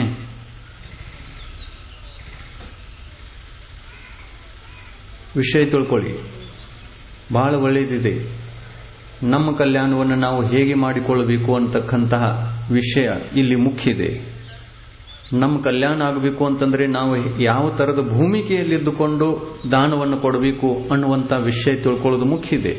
ವಿಷಯ ತಿಳ್ಕೊಳ್ಳಿ ಬಹಳ ಒಳ್ಳೆಯದಿದೆ ನಮ್ಮ ಕಲ್ಯಾಣವನ್ನು ನಾವು ಹೇಗೆ ಮಾಡಿಕೊಳ್ಳಬೇಕು ಅಂತಕ್ಕಂತಹ ವಿಷಯ ಇಲ್ಲಿ ಮುಖ್ಯ ಇದೆ ನಮ್ಮ ಕಲ್ಯಾಣ ಆಗಬೇಕು ಅಂತಂದ್ರೆ ನಾವು ಯಾವ ತರದ ಭೂಮಿಕೆಯಲ್ಲಿದ್ದುಕೊಂಡು ದಾನವನ್ನು ಕೊಡಬೇಕು ಅನ್ನುವಂಥ ವಿಷಯ ತಿಳ್ಕೊಳ್ಳೋದು ಮುಖ್ಯ ಇದೆ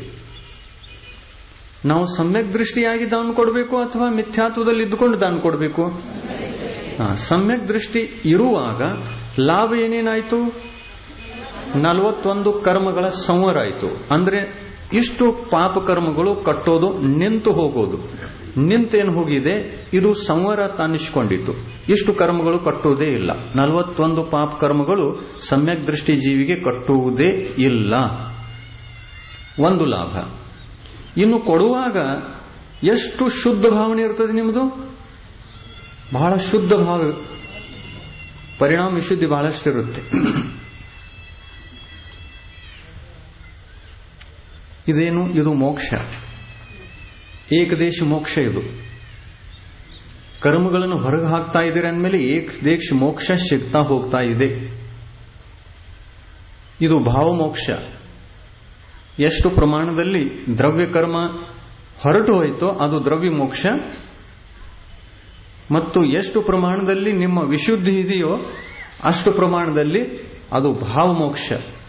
ನಾವು ಸಮ್ಯಕ್ ದೃಷ್ಟಿಯಾಗಿ ದಾನ ಕೊಡಬೇಕು ಅಥವಾ ಮಿಥ್ಯಾತ್ವದಲ್ಲಿ ಇದ್ದುಕೊಂಡು ದಾನ ಕೊಡಬೇಕು ಸಮ್ಯಕ್ ದೃಷ್ಟಿ ಇರುವಾಗ ಲಾಭ ಏನೇನಾಯ್ತು ನಲವತ್ತೊಂದು ಕರ್ಮಗಳ ಸಂವರ ಆಯಿತು ಅಂದ್ರೆ ಇಷ್ಟು ಪಾಪ ಕರ್ಮಗಳು ಕಟ್ಟೋದು ನಿಂತು ಹೋಗೋದು ನಿಂತೇನು ಹೋಗಿದೆ ಇದು ಸಂವರ ತಾನಿಸಿಕೊಂಡಿತ್ತು ಇಷ್ಟು ಕರ್ಮಗಳು ಕಟ್ಟುವುದೇ ಇಲ್ಲ ನಲವತ್ತೊಂದು ಪಾಪ ಕರ್ಮಗಳು ಸಮ್ಯಕ್ ದೃಷ್ಟಿ ಜೀವಿಗೆ ಕಟ್ಟುವುದೇ ಇಲ್ಲ ಒಂದು ಲಾಭ ಇನ್ನು ಕೊಡುವಾಗ ಎಷ್ಟು ಶುದ್ಧ ಭಾವನೆ ಇರ್ತದೆ ನಿಮ್ಮದು ಬಹಳ ಶುದ್ಧ ಭಾವ ಪರಿಣಾಮ ವಿಶುದ್ಧಿ ಬಹಳಷ್ಟಿರುತ್ತೆ ಇದೇನು ಇದು ಮೋಕ್ಷ ಏಕದೇಶ ಮೋಕ್ಷ ಇದು ಕರ್ಮಗಳನ್ನು ಹೊರಗೆ ಹಾಕ್ತಾ ಇದ್ದೀರಿ ಅಂದಮೇಲೆ ಏಕದೇಶ ಮೋಕ್ಷ ಸಿಗ್ತಾ ಹೋಗ್ತಾ ಇದೆ ಇದು ಭಾವಮೋಕ್ಷ ಎಷ್ಟು ಪ್ರಮಾಣದಲ್ಲಿ ದ್ರವ್ಯ ಕರ್ಮ ಹೊರಟು ಹೋಯಿತೋ ಅದು ದ್ರವ್ಯ ಮೋಕ್ಷ ಮತ್ತು ಎಷ್ಟು ಪ್ರಮಾಣದಲ್ಲಿ ನಿಮ್ಮ ವಿಶುದ್ಧಿ ಇದೆಯೋ ಅಷ್ಟು ಪ್ರಮಾಣದಲ್ಲಿ ಅದು ಭಾವಮೋಕ್ಷ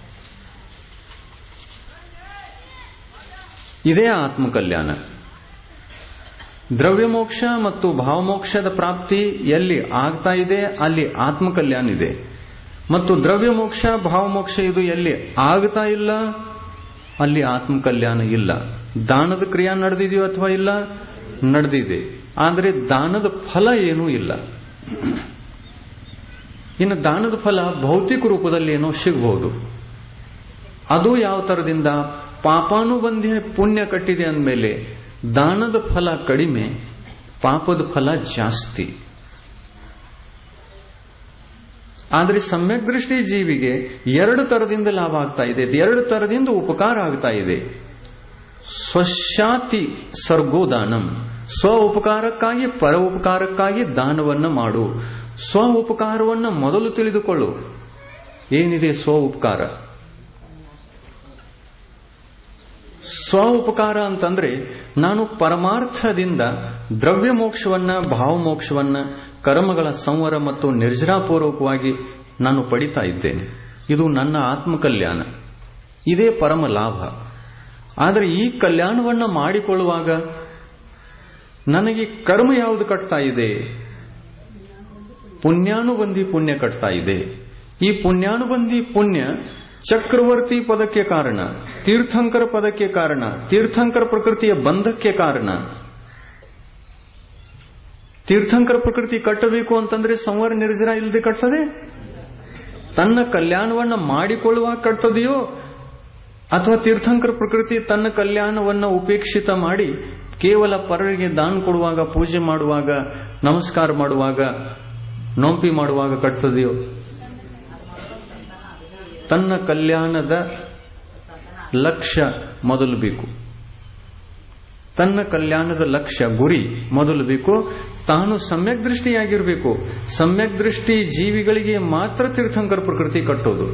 ಇದೇ ಆತ್ಮಕಲ್ಯಾಣ ದ್ರವ್ಯಮೋಕ್ಷ ಮತ್ತು ಭಾವಮೋಕ್ಷದ ಪ್ರಾಪ್ತಿ ಎಲ್ಲಿ ಆಗ್ತಾ ಇದೆ ಅಲ್ಲಿ ಆತ್ಮಕಲ್ಯಾಣ ಇದೆ ಮತ್ತು ದ್ರವ್ಯಮೋಕ್ಷ ಭಾವಮೋಕ್ಷ ಇದು ಎಲ್ಲಿ ಆಗ್ತಾ ಇಲ್ಲ ಅಲ್ಲಿ ಆತ್ಮಕಲ್ಯಾಣ ಇಲ್ಲ ದಾನದ ಕ್ರಿಯಾ ನಡೆದಿದೆಯೋ ಅಥವಾ ಇಲ್ಲ ನಡೆದಿದೆ ಆದರೆ ದಾನದ ಫಲ ಏನೂ ಇಲ್ಲ ಇನ್ನು ದಾನದ ಫಲ ಭೌತಿಕ ರೂಪದಲ್ಲಿ ಏನೋ ಸಿಗಬಹುದು ಅದು ಯಾವ ತರದಿಂದ ಪಾಪಾನುಬಂಧಿ ಪುಣ್ಯ ಕಟ್ಟಿದೆ ಅಂದಮೇಲೆ ದಾನದ ಫಲ ಕಡಿಮೆ ಪಾಪದ ಫಲ ಜಾಸ್ತಿ ಆದರೆ ಸಮ್ಯಕ್ ದೃಷ್ಟಿ ಜೀವಿಗೆ ಎರಡು ತರದಿಂದ ಲಾಭ ಆಗ್ತಾ ಇದೆ ಎರಡು ತರದಿಂದ ಉಪಕಾರ ಆಗ್ತಾ ಇದೆ ಸ್ವಶಾತಿ ಸರ್ಗೋದಾನಂ ಸ್ವ ಉಪಕಾರಕ್ಕಾಗಿ ಪರ ಉಪಕಾರಕ್ಕಾಗಿ ದಾನವನ್ನು ಮಾಡು ಸ್ವ ಉಪಕಾರವನ್ನು ಮೊದಲು ತಿಳಿದುಕೊಳ್ಳು ಏನಿದೆ ಸ್ವ ಉಪಕಾರ ಸ್ವ ಉಪಕಾರ ಅಂತಂದ್ರೆ ನಾನು ಪರಮಾರ್ಥದಿಂದ ದ್ರವ್ಯ ಮೋಕ್ಷವನ್ನ ಭಾವಮೋಕ್ಷವನ್ನ ಕರ್ಮಗಳ ಸಂವರ ಮತ್ತು ನಿರ್ಜರಾಪೂರ್ವಕವಾಗಿ ನಾನು ಪಡಿತಾ ಇದ್ದೇನೆ ಇದು ನನ್ನ ಆತ್ಮಕಲ್ಯಾಣ ಇದೇ ಪರಮ ಲಾಭ ಆದರೆ ಈ ಕಲ್ಯಾಣವನ್ನ ಮಾಡಿಕೊಳ್ಳುವಾಗ ನನಗೆ ಕರ್ಮ ಯಾವುದು ಕಟ್ತಾ ಇದೆ ಪುಣ್ಯಾನುಬಂಧಿ ಪುಣ್ಯ ಕಟ್ತಾ ಇದೆ ಈ ಪುಣ್ಯಾನುಬಂಧಿ ಪುಣ್ಯ ಚಕ್ರವರ್ತಿ ಪದಕ್ಕೆ ಕಾರಣ ತೀರ್ಥಂಕರ ಪದಕ್ಕೆ ಕಾರಣ ತೀರ್ಥಂಕರ ಪ್ರಕೃತಿಯ ಬಂಧಕ್ಕೆ ಕಾರಣ ತೀರ್ಥಂಕರ ಪ್ರಕೃತಿ ಕಟ್ಟಬೇಕು ಅಂತಂದ್ರೆ ಸಂವರ ನಿರ್ಜರ ಇಲ್ಲದೆ ಕಟ್ತದೆ ತನ್ನ ಕಲ್ಯಾಣವನ್ನ ಮಾಡಿಕೊಳ್ಳುವಾಗ ಕಟ್ತದೆಯೋ ಅಥವಾ ತೀರ್ಥಂಕರ ಪ್ರಕೃತಿ ತನ್ನ ಕಲ್ಯಾಣವನ್ನ ಉಪೇಕ್ಷಿತ ಮಾಡಿ ಕೇವಲ ಪರರಿಗೆ ದಾನ ಕೊಡುವಾಗ ಪೂಜೆ ಮಾಡುವಾಗ ನಮಸ್ಕಾರ ಮಾಡುವಾಗ ನೋಂಪಿ ಮಾಡುವಾಗ ಕಟ್ತದೆಯೋ ತನ್ನ ಕಲ್ಯಾಣದ ಲಕ್ಷ್ಯ ಮೊದಲು ಬೇಕು ತನ್ನ ಕಲ್ಯಾಣದ ಲಕ್ಷ್ಯ ಗುರಿ ಮೊದಲು ಬೇಕು ತಾನು ಸಮ್ಯಕ್ ದೃಷ್ಟಿಯಾಗಿರಬೇಕು ಸಮ್ಯಕ್ ದೃಷ್ಟಿ ಜೀವಿಗಳಿಗೆ ಮಾತ್ರ ತೀರ್ಥಂಕರ ಪ್ರಕೃತಿ ಕಟ್ಟೋದು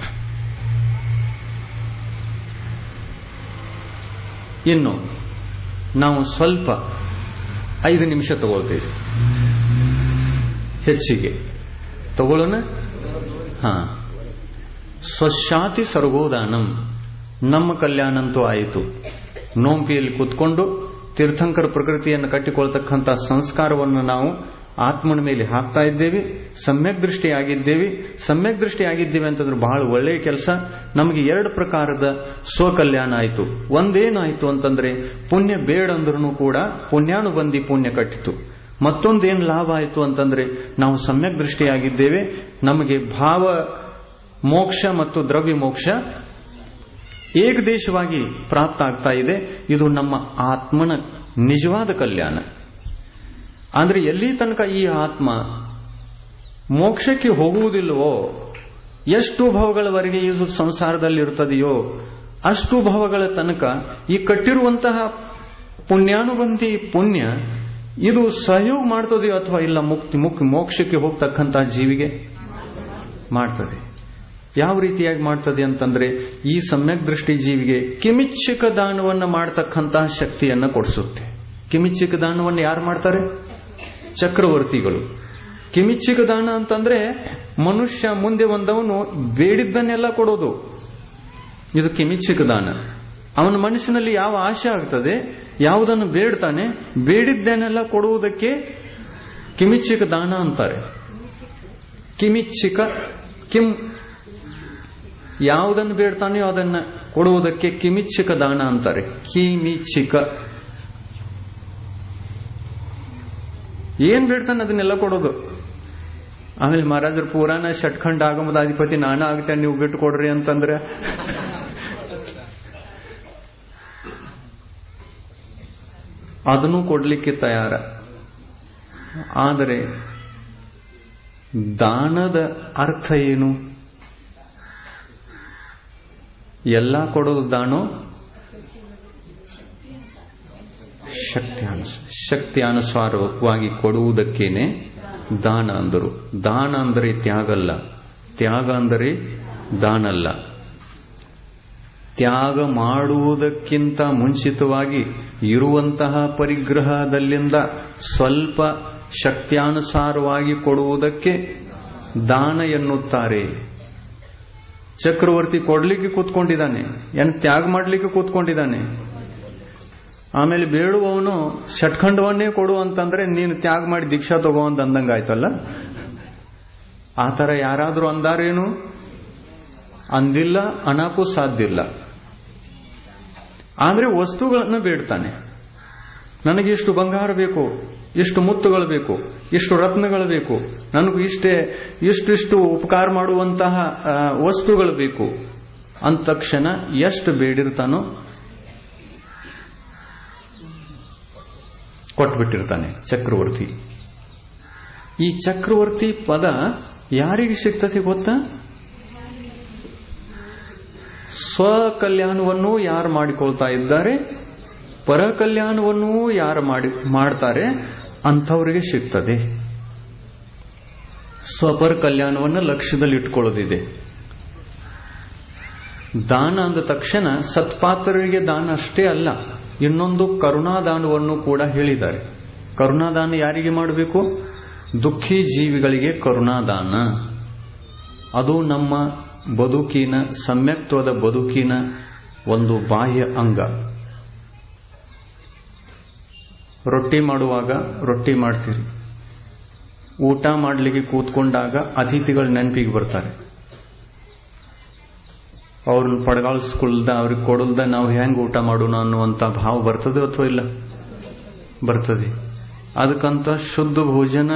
ಇನ್ನು ನಾವು ಸ್ವಲ್ಪ ಐದು ನಿಮಿಷ ತಗೊಳ್ತೇವೆ ಹೆಚ್ಚಿಗೆ ತಗೊಳ್ಳೋಣ ಹಾ ಸ್ವಶಾತಿ ಸರ್ಗೋದಾನಂ ನಮ್ಮ ಕಲ್ಯಾಣ ಅಂತೂ ಆಯಿತು ನೋಂಪಿಯಲ್ಲಿ ಕೂತ್ಕೊಂಡು ತೀರ್ಥಂಕರ ಪ್ರಕೃತಿಯನ್ನು ಕಟ್ಟಿಕೊಳ್ತಕ್ಕಂಥ ಸಂಸ್ಕಾರವನ್ನು ನಾವು ಆತ್ಮನ ಮೇಲೆ ಹಾಕ್ತಾ ಇದ್ದೇವೆ ಸಮ್ಯಕ್ ದೃಷ್ಟಿ ಆಗಿದ್ದೇವೆ ಸಮ್ಯಕ್ ದೃಷ್ಟಿ ಆಗಿದ್ದೇವೆ ಅಂತಂದ್ರೆ ಬಹಳ ಒಳ್ಳೆಯ ಕೆಲಸ ನಮಗೆ ಎರಡು ಪ್ರಕಾರದ ಸ್ವಕಲ್ಯಾಣ ಆಯಿತು ಒಂದೇನಾಯಿತು ಅಂತಂದ್ರೆ ಪುಣ್ಯ ಬೇಡಂದ್ರೂ ಕೂಡ ಪುಣ್ಯಾನುಬಂಧಿ ಪುಣ್ಯ ಕಟ್ಟಿತು ಮತ್ತೊಂದೇನು ಲಾಭ ಆಯಿತು ಅಂತಂದ್ರೆ ನಾವು ಸಮ್ಯಕ್ ದೃಷ್ಟಿಯಾಗಿದ್ದೇವೆ ನಮಗೆ ಭಾವ ಮೋಕ್ಷ ಮತ್ತು ದ್ರವ್ಯ ಮೋಕ್ಷ ಏಕದೇಶವಾಗಿ ಪ್ರಾಪ್ತ ಆಗ್ತಾ ಇದೆ ಇದು ನಮ್ಮ ಆತ್ಮನ ನಿಜವಾದ ಕಲ್ಯಾಣ ಅಂದ್ರೆ ಎಲ್ಲಿ ತನಕ ಈ ಆತ್ಮ ಮೋಕ್ಷಕ್ಕೆ ಹೋಗುವುದಿಲ್ಲವೋ ಎಷ್ಟು ಭವಗಳವರೆಗೆ ಇದು ಸಂಸಾರದಲ್ಲಿ ಇರುತ್ತದೆಯೋ ಅಷ್ಟು ಭವಗಳ ತನಕ ಈ ಕಟ್ಟಿರುವಂತಹ ಪುಣ್ಯಾನುಬಂಧಿ ಪುಣ್ಯ ಇದು ಸಹಯೋಗ ಮಾಡ್ತದೆಯೋ ಅಥವಾ ಇಲ್ಲ ಮುಕ್ತಿ ಮುಕ್ತಿ ಮೋಕ್ಷಕ್ಕೆ ಹೋಗ್ತಕ್ಕಂತಹ ಜೀವಿಗೆ ಮಾಡ್ತದೆ ಯಾವ ರೀತಿಯಾಗಿ ಮಾಡ್ತದೆ ಅಂತಂದ್ರೆ ಈ ಸಮ್ಯಕ್ ದೃಷ್ಟಿ ಜೀವಿಗೆ ಕಿಮಿಚ್ಛಿಕ ದಾನವನ್ನ ಮಾಡತಕ್ಕಂತಹ ಶಕ್ತಿಯನ್ನ ಕೊಡಿಸುತ್ತೆ ಕಿಮಿಚ್ಛಿಕ ದಾನವನ್ನು ಯಾರು ಮಾಡ್ತಾರೆ ಚಕ್ರವರ್ತಿಗಳು ಕಿಮಿಚ್ಛಿಕ ದಾನ ಅಂತಂದ್ರೆ ಮನುಷ್ಯ ಮುಂದೆ ಬಂದವನು ಬೇಡಿದ್ದನ್ನೆಲ್ಲ ಕೊಡೋದು ಇದು ಕಿಮಿಚ್ಛಿಕ ದಾನ ಅವನ ಮನಸ್ಸಿನಲ್ಲಿ ಯಾವ ಆಶೆ ಆಗ್ತದೆ ಯಾವುದನ್ನು ಬೇಡ್ತಾನೆ ಬೇಡಿದ್ದನ್ನೆಲ್ಲ ಕೊಡುವುದಕ್ಕೆ ಕಿಮಿಚ್ಛಿಕ ದಾನ ಅಂತಾರೆ ಕಿಮಿಚ್ಛಿಕ ಕಿಂ ಯಾವುದನ್ನು ಬೇಡ್ತಾನೆಯೋ ಅದನ್ನ ಕೊಡುವುದಕ್ಕೆ ಕಿಮಿಚ್ಛಿಕ ದಾನ ಅಂತಾರೆ ಕಿಮಿಚ್ಛಿಕ ಏನ್ ಬೇಡ್ತಾನೆ ಅದನ್ನೆಲ್ಲ ಕೊಡೋದು ಆಮೇಲೆ ಮಹಾರಾಜರ ಪುರಾಣ ಷಟ್ಖಂಡ ಆಗಮದ ಅಧಿಪತಿ ನಾನ ಆಗ್ತೇನೆ ನೀವು ಬಿಟ್ಟು ಕೊಡ್ರಿ ಅಂತಂದ್ರೆ ಅದನ್ನು ಕೊಡ್ಲಿಕ್ಕೆ ತಯಾರ ಆದರೆ ದಾನದ ಅರ್ಥ ಏನು ಎಲ್ಲ ಕೊಡೋದು ದಾನೋ ಶಕ್ತಿ ಶಕ್ತಿ ಅನುಸಾರವಾಗಿ ಕೊಡುವುದಕ್ಕೇನೆ ದಾನ ಅಂದರು ದಾನ ಅಂದರೆ ತ್ಯಾಗ ಅಲ್ಲ ತ್ಯಾಗ ಅಂದರೆ ದಾನಲ್ಲ ತ್ಯಾಗ ಮಾಡುವುದಕ್ಕಿಂತ ಮುಂಚಿತವಾಗಿ ಇರುವಂತಹ ಪರಿಗ್ರಹದಲ್ಲಿಂದ ಸ್ವಲ್ಪ ಶಕ್ತ್ಯಾನುಸಾರವಾಗಿ ಕೊಡುವುದಕ್ಕೆ ದಾನ ಎನ್ನುತ್ತಾರೆ ಚಕ್ರವರ್ತಿ ಕೊಡ್ಲಿಕ್ಕೆ ಕೂತ್ಕೊಂಡಿದ್ದಾನೆ ಏನ್ ತ್ಯಾಗ ಮಾಡಲಿಕ್ಕೆ ಕೂತ್ಕೊಂಡಿದ್ದಾನೆ ಆಮೇಲೆ ಬೇಡುವವನು ಷಟ್ಖಂಡವನ್ನೇ ಕೊಡು ಅಂತಂದ್ರೆ ನೀನು ತ್ಯಾಗ ಮಾಡಿ ದೀಕ್ಷಾ ತಗೋ ಅಂತ ಅಂದಂಗ ಆಯ್ತಲ್ಲ ಆ ತರ ಯಾರಾದ್ರೂ ಅಂದಾರೇನು ಅಂದಿಲ್ಲ ಅಣಕು ಸಾಧ್ಯ ಇಲ್ಲ ಆದ್ರೆ ವಸ್ತುಗಳನ್ನು ಬೇಡ್ತಾನೆ ನನಗೆ ಇಷ್ಟು ಬಂಗಾರ ಬೇಕು ಇಷ್ಟು ಮುತ್ತುಗಳು ಬೇಕು ಇಷ್ಟು ರತ್ನಗಳು ಬೇಕು ನನಗೂ ಇಷ್ಟೇ ಇಷ್ಟಿಷ್ಟು ಉಪಕಾರ ಮಾಡುವಂತಹ ವಸ್ತುಗಳು ಬೇಕು ಅಂದ ತಕ್ಷಣ ಎಷ್ಟು ಬೇಡಿರ್ತಾನೋ ಕೊಟ್ಬಿಟ್ಟಿರ್ತಾನೆ ಚಕ್ರವರ್ತಿ ಈ ಚಕ್ರವರ್ತಿ ಪದ ಯಾರಿಗೆ ಸಿಗ್ತದೆ ಗೊತ್ತಾ ಸ್ವಕಲ್ಯಾಣವನ್ನು ಯಾರು ಮಾಡಿಕೊಳ್ತಾ ಇದ್ದಾರೆ ಪರ ಕಲ್ಯಾಣವನ್ನು ಯಾರು ಮಾಡಿ ಮಾಡ್ತಾರೆ ಅಂಥವರಿಗೆ ಸಿಗ್ತದೆ ಸ್ವಪರ ಕಲ್ಯಾಣವನ್ನು ಲಕ್ಷ್ಯದಲ್ಲಿ ಇಟ್ಕೊಳ್ಳೋದಿದೆ ದಾನ ಅಂದ ತಕ್ಷಣ ಸತ್ಪಾತ್ರರಿಗೆ ದಾನ ಅಷ್ಟೇ ಅಲ್ಲ ಇನ್ನೊಂದು ಕರುಣಾದಾನವನ್ನು ಕೂಡ ಹೇಳಿದ್ದಾರೆ ಕರುಣಾದಾನ ಯಾರಿಗೆ ಮಾಡಬೇಕು ದುಃಖಿ ಜೀವಿಗಳಿಗೆ ಕರುಣಾದಾನ ಅದು ನಮ್ಮ ಬದುಕಿನ ಸಮ್ಯಕ್ತ್ವದ ಬದುಕಿನ ಒಂದು ಬಾಹ್ಯ ಅಂಗ ರೊಟ್ಟಿ ಮಾಡುವಾಗ ರೊಟ್ಟಿ ಮಾಡ್ತೀರಿ ಊಟ ಮಾಡಲಿಕ್ಕೆ ಕೂತ್ಕೊಂಡಾಗ ಅತಿಥಿಗಳು ನೆನಪಿಗೆ ಬರ್ತಾರೆ ಅವ್ರನ್ನ ಪಡಗಾಳಿಸ್ಕೊಳ್ದ ಅವ್ರಿಗೆ ಕೊಡಲ್ದ ನಾವು ಹೆಂಗ್ ಊಟ ಮಾಡೋಣ ಅನ್ನುವಂತ ಭಾವ ಬರ್ತದೆ ಅಥವಾ ಇಲ್ಲ ಬರ್ತದೆ ಅದಕ್ಕಂತ ಶುದ್ಧ ಭೋಜನ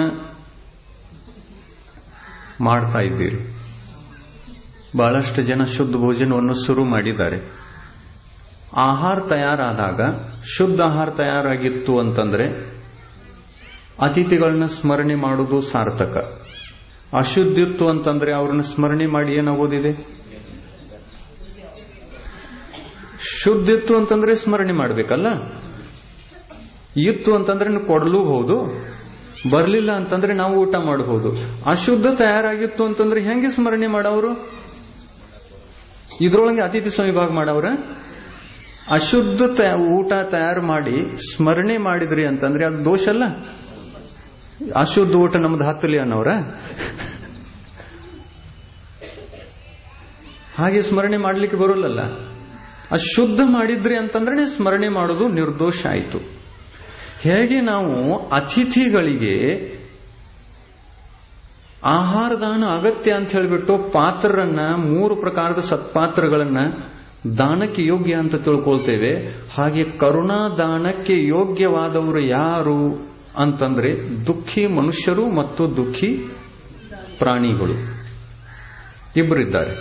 ಮಾಡ್ತಾ ಇದ್ದೀರಿ ಬಹಳಷ್ಟು ಜನ ಶುದ್ಧ ಭೋಜನವನ್ನು ಶುರು ಮಾಡಿದ್ದಾರೆ ಆಹಾರ ತಯಾರಾದಾಗ ಶುದ್ಧ ಆಹಾರ ತಯಾರಾಗಿತ್ತು ಅಂತಂದ್ರೆ ಅತಿಥಿಗಳನ್ನ ಸ್ಮರಣೆ ಮಾಡುವುದು ಸಾರ್ಥಕ ಅಶುದ್ಧಿತ್ತು ಅಂತಂದ್ರೆ ಅವ್ರನ್ನ ಸ್ಮರಣೆ ಮಾಡಿ ಏನಾಗೋದಿದೆ ಶುದ್ಧಿತ್ತು ಅಂತಂದ್ರೆ ಸ್ಮರಣೆ ಮಾಡಬೇಕಲ್ಲ ಇತ್ತು ಅಂತಂದ್ರೆ ಕೊಡಲೂಬಹುದು ಬರಲಿಲ್ಲ ಅಂತಂದ್ರೆ ನಾವು ಊಟ ಮಾಡಬಹುದು ಅಶುದ್ಧ ತಯಾರಾಗಿತ್ತು ಅಂತಂದ್ರೆ ಹೆಂಗೆ ಸ್ಮರಣೆ ಮಾಡವರು ಇದ್ರೊಳಗೆ ಅತಿಥಿ ಸಂವಿಭಾಗ ಮಾಡವ್ರ ಅಶುದ್ಧ ಊಟ ತಯಾರು ಮಾಡಿ ಸ್ಮರಣೆ ಮಾಡಿದ್ರಿ ಅಂತಂದ್ರೆ ಅದು ದೋಷ ಅಲ್ಲ ಅಶುದ್ಧ ಊಟ ನಮ್ದು ಹತ್ತಲಿ ಅನ್ನೋರ ಹಾಗೆ ಸ್ಮರಣೆ ಮಾಡ್ಲಿಕ್ಕೆ ಬರೋಲ್ಲಲ್ಲ ಅಶುದ್ಧ ಮಾಡಿದ್ರಿ ಅಂತಂದ್ರೆ ಸ್ಮರಣೆ ಮಾಡೋದು ನಿರ್ದೋಷ ಆಯಿತು ಹೇಗೆ ನಾವು ಅತಿಥಿಗಳಿಗೆ ಆಹಾರದಾನ ಅಗತ್ಯ ಅಂತ ಹೇಳಿಬಿಟ್ಟು ಪಾತ್ರರನ್ನ ಮೂರು ಪ್ರಕಾರದ ಸತ್ಪಾತ್ರಗಳನ್ನ ದಾನಕ್ಕೆ ಯೋಗ್ಯ ಅಂತ ತಿಳ್ಕೊಳ್ತೇವೆ ಹಾಗೆ ಕರುಣಾ ದಾನಕ್ಕೆ ಯೋಗ್ಯವಾದವರು ಯಾರು ಅಂತಂದ್ರೆ ದುಃಖಿ ಮನುಷ್ಯರು ಮತ್ತು ದುಃಖಿ ಪ್ರಾಣಿಗಳು ಇಬ್ಬರಿದ್ದಾರೆ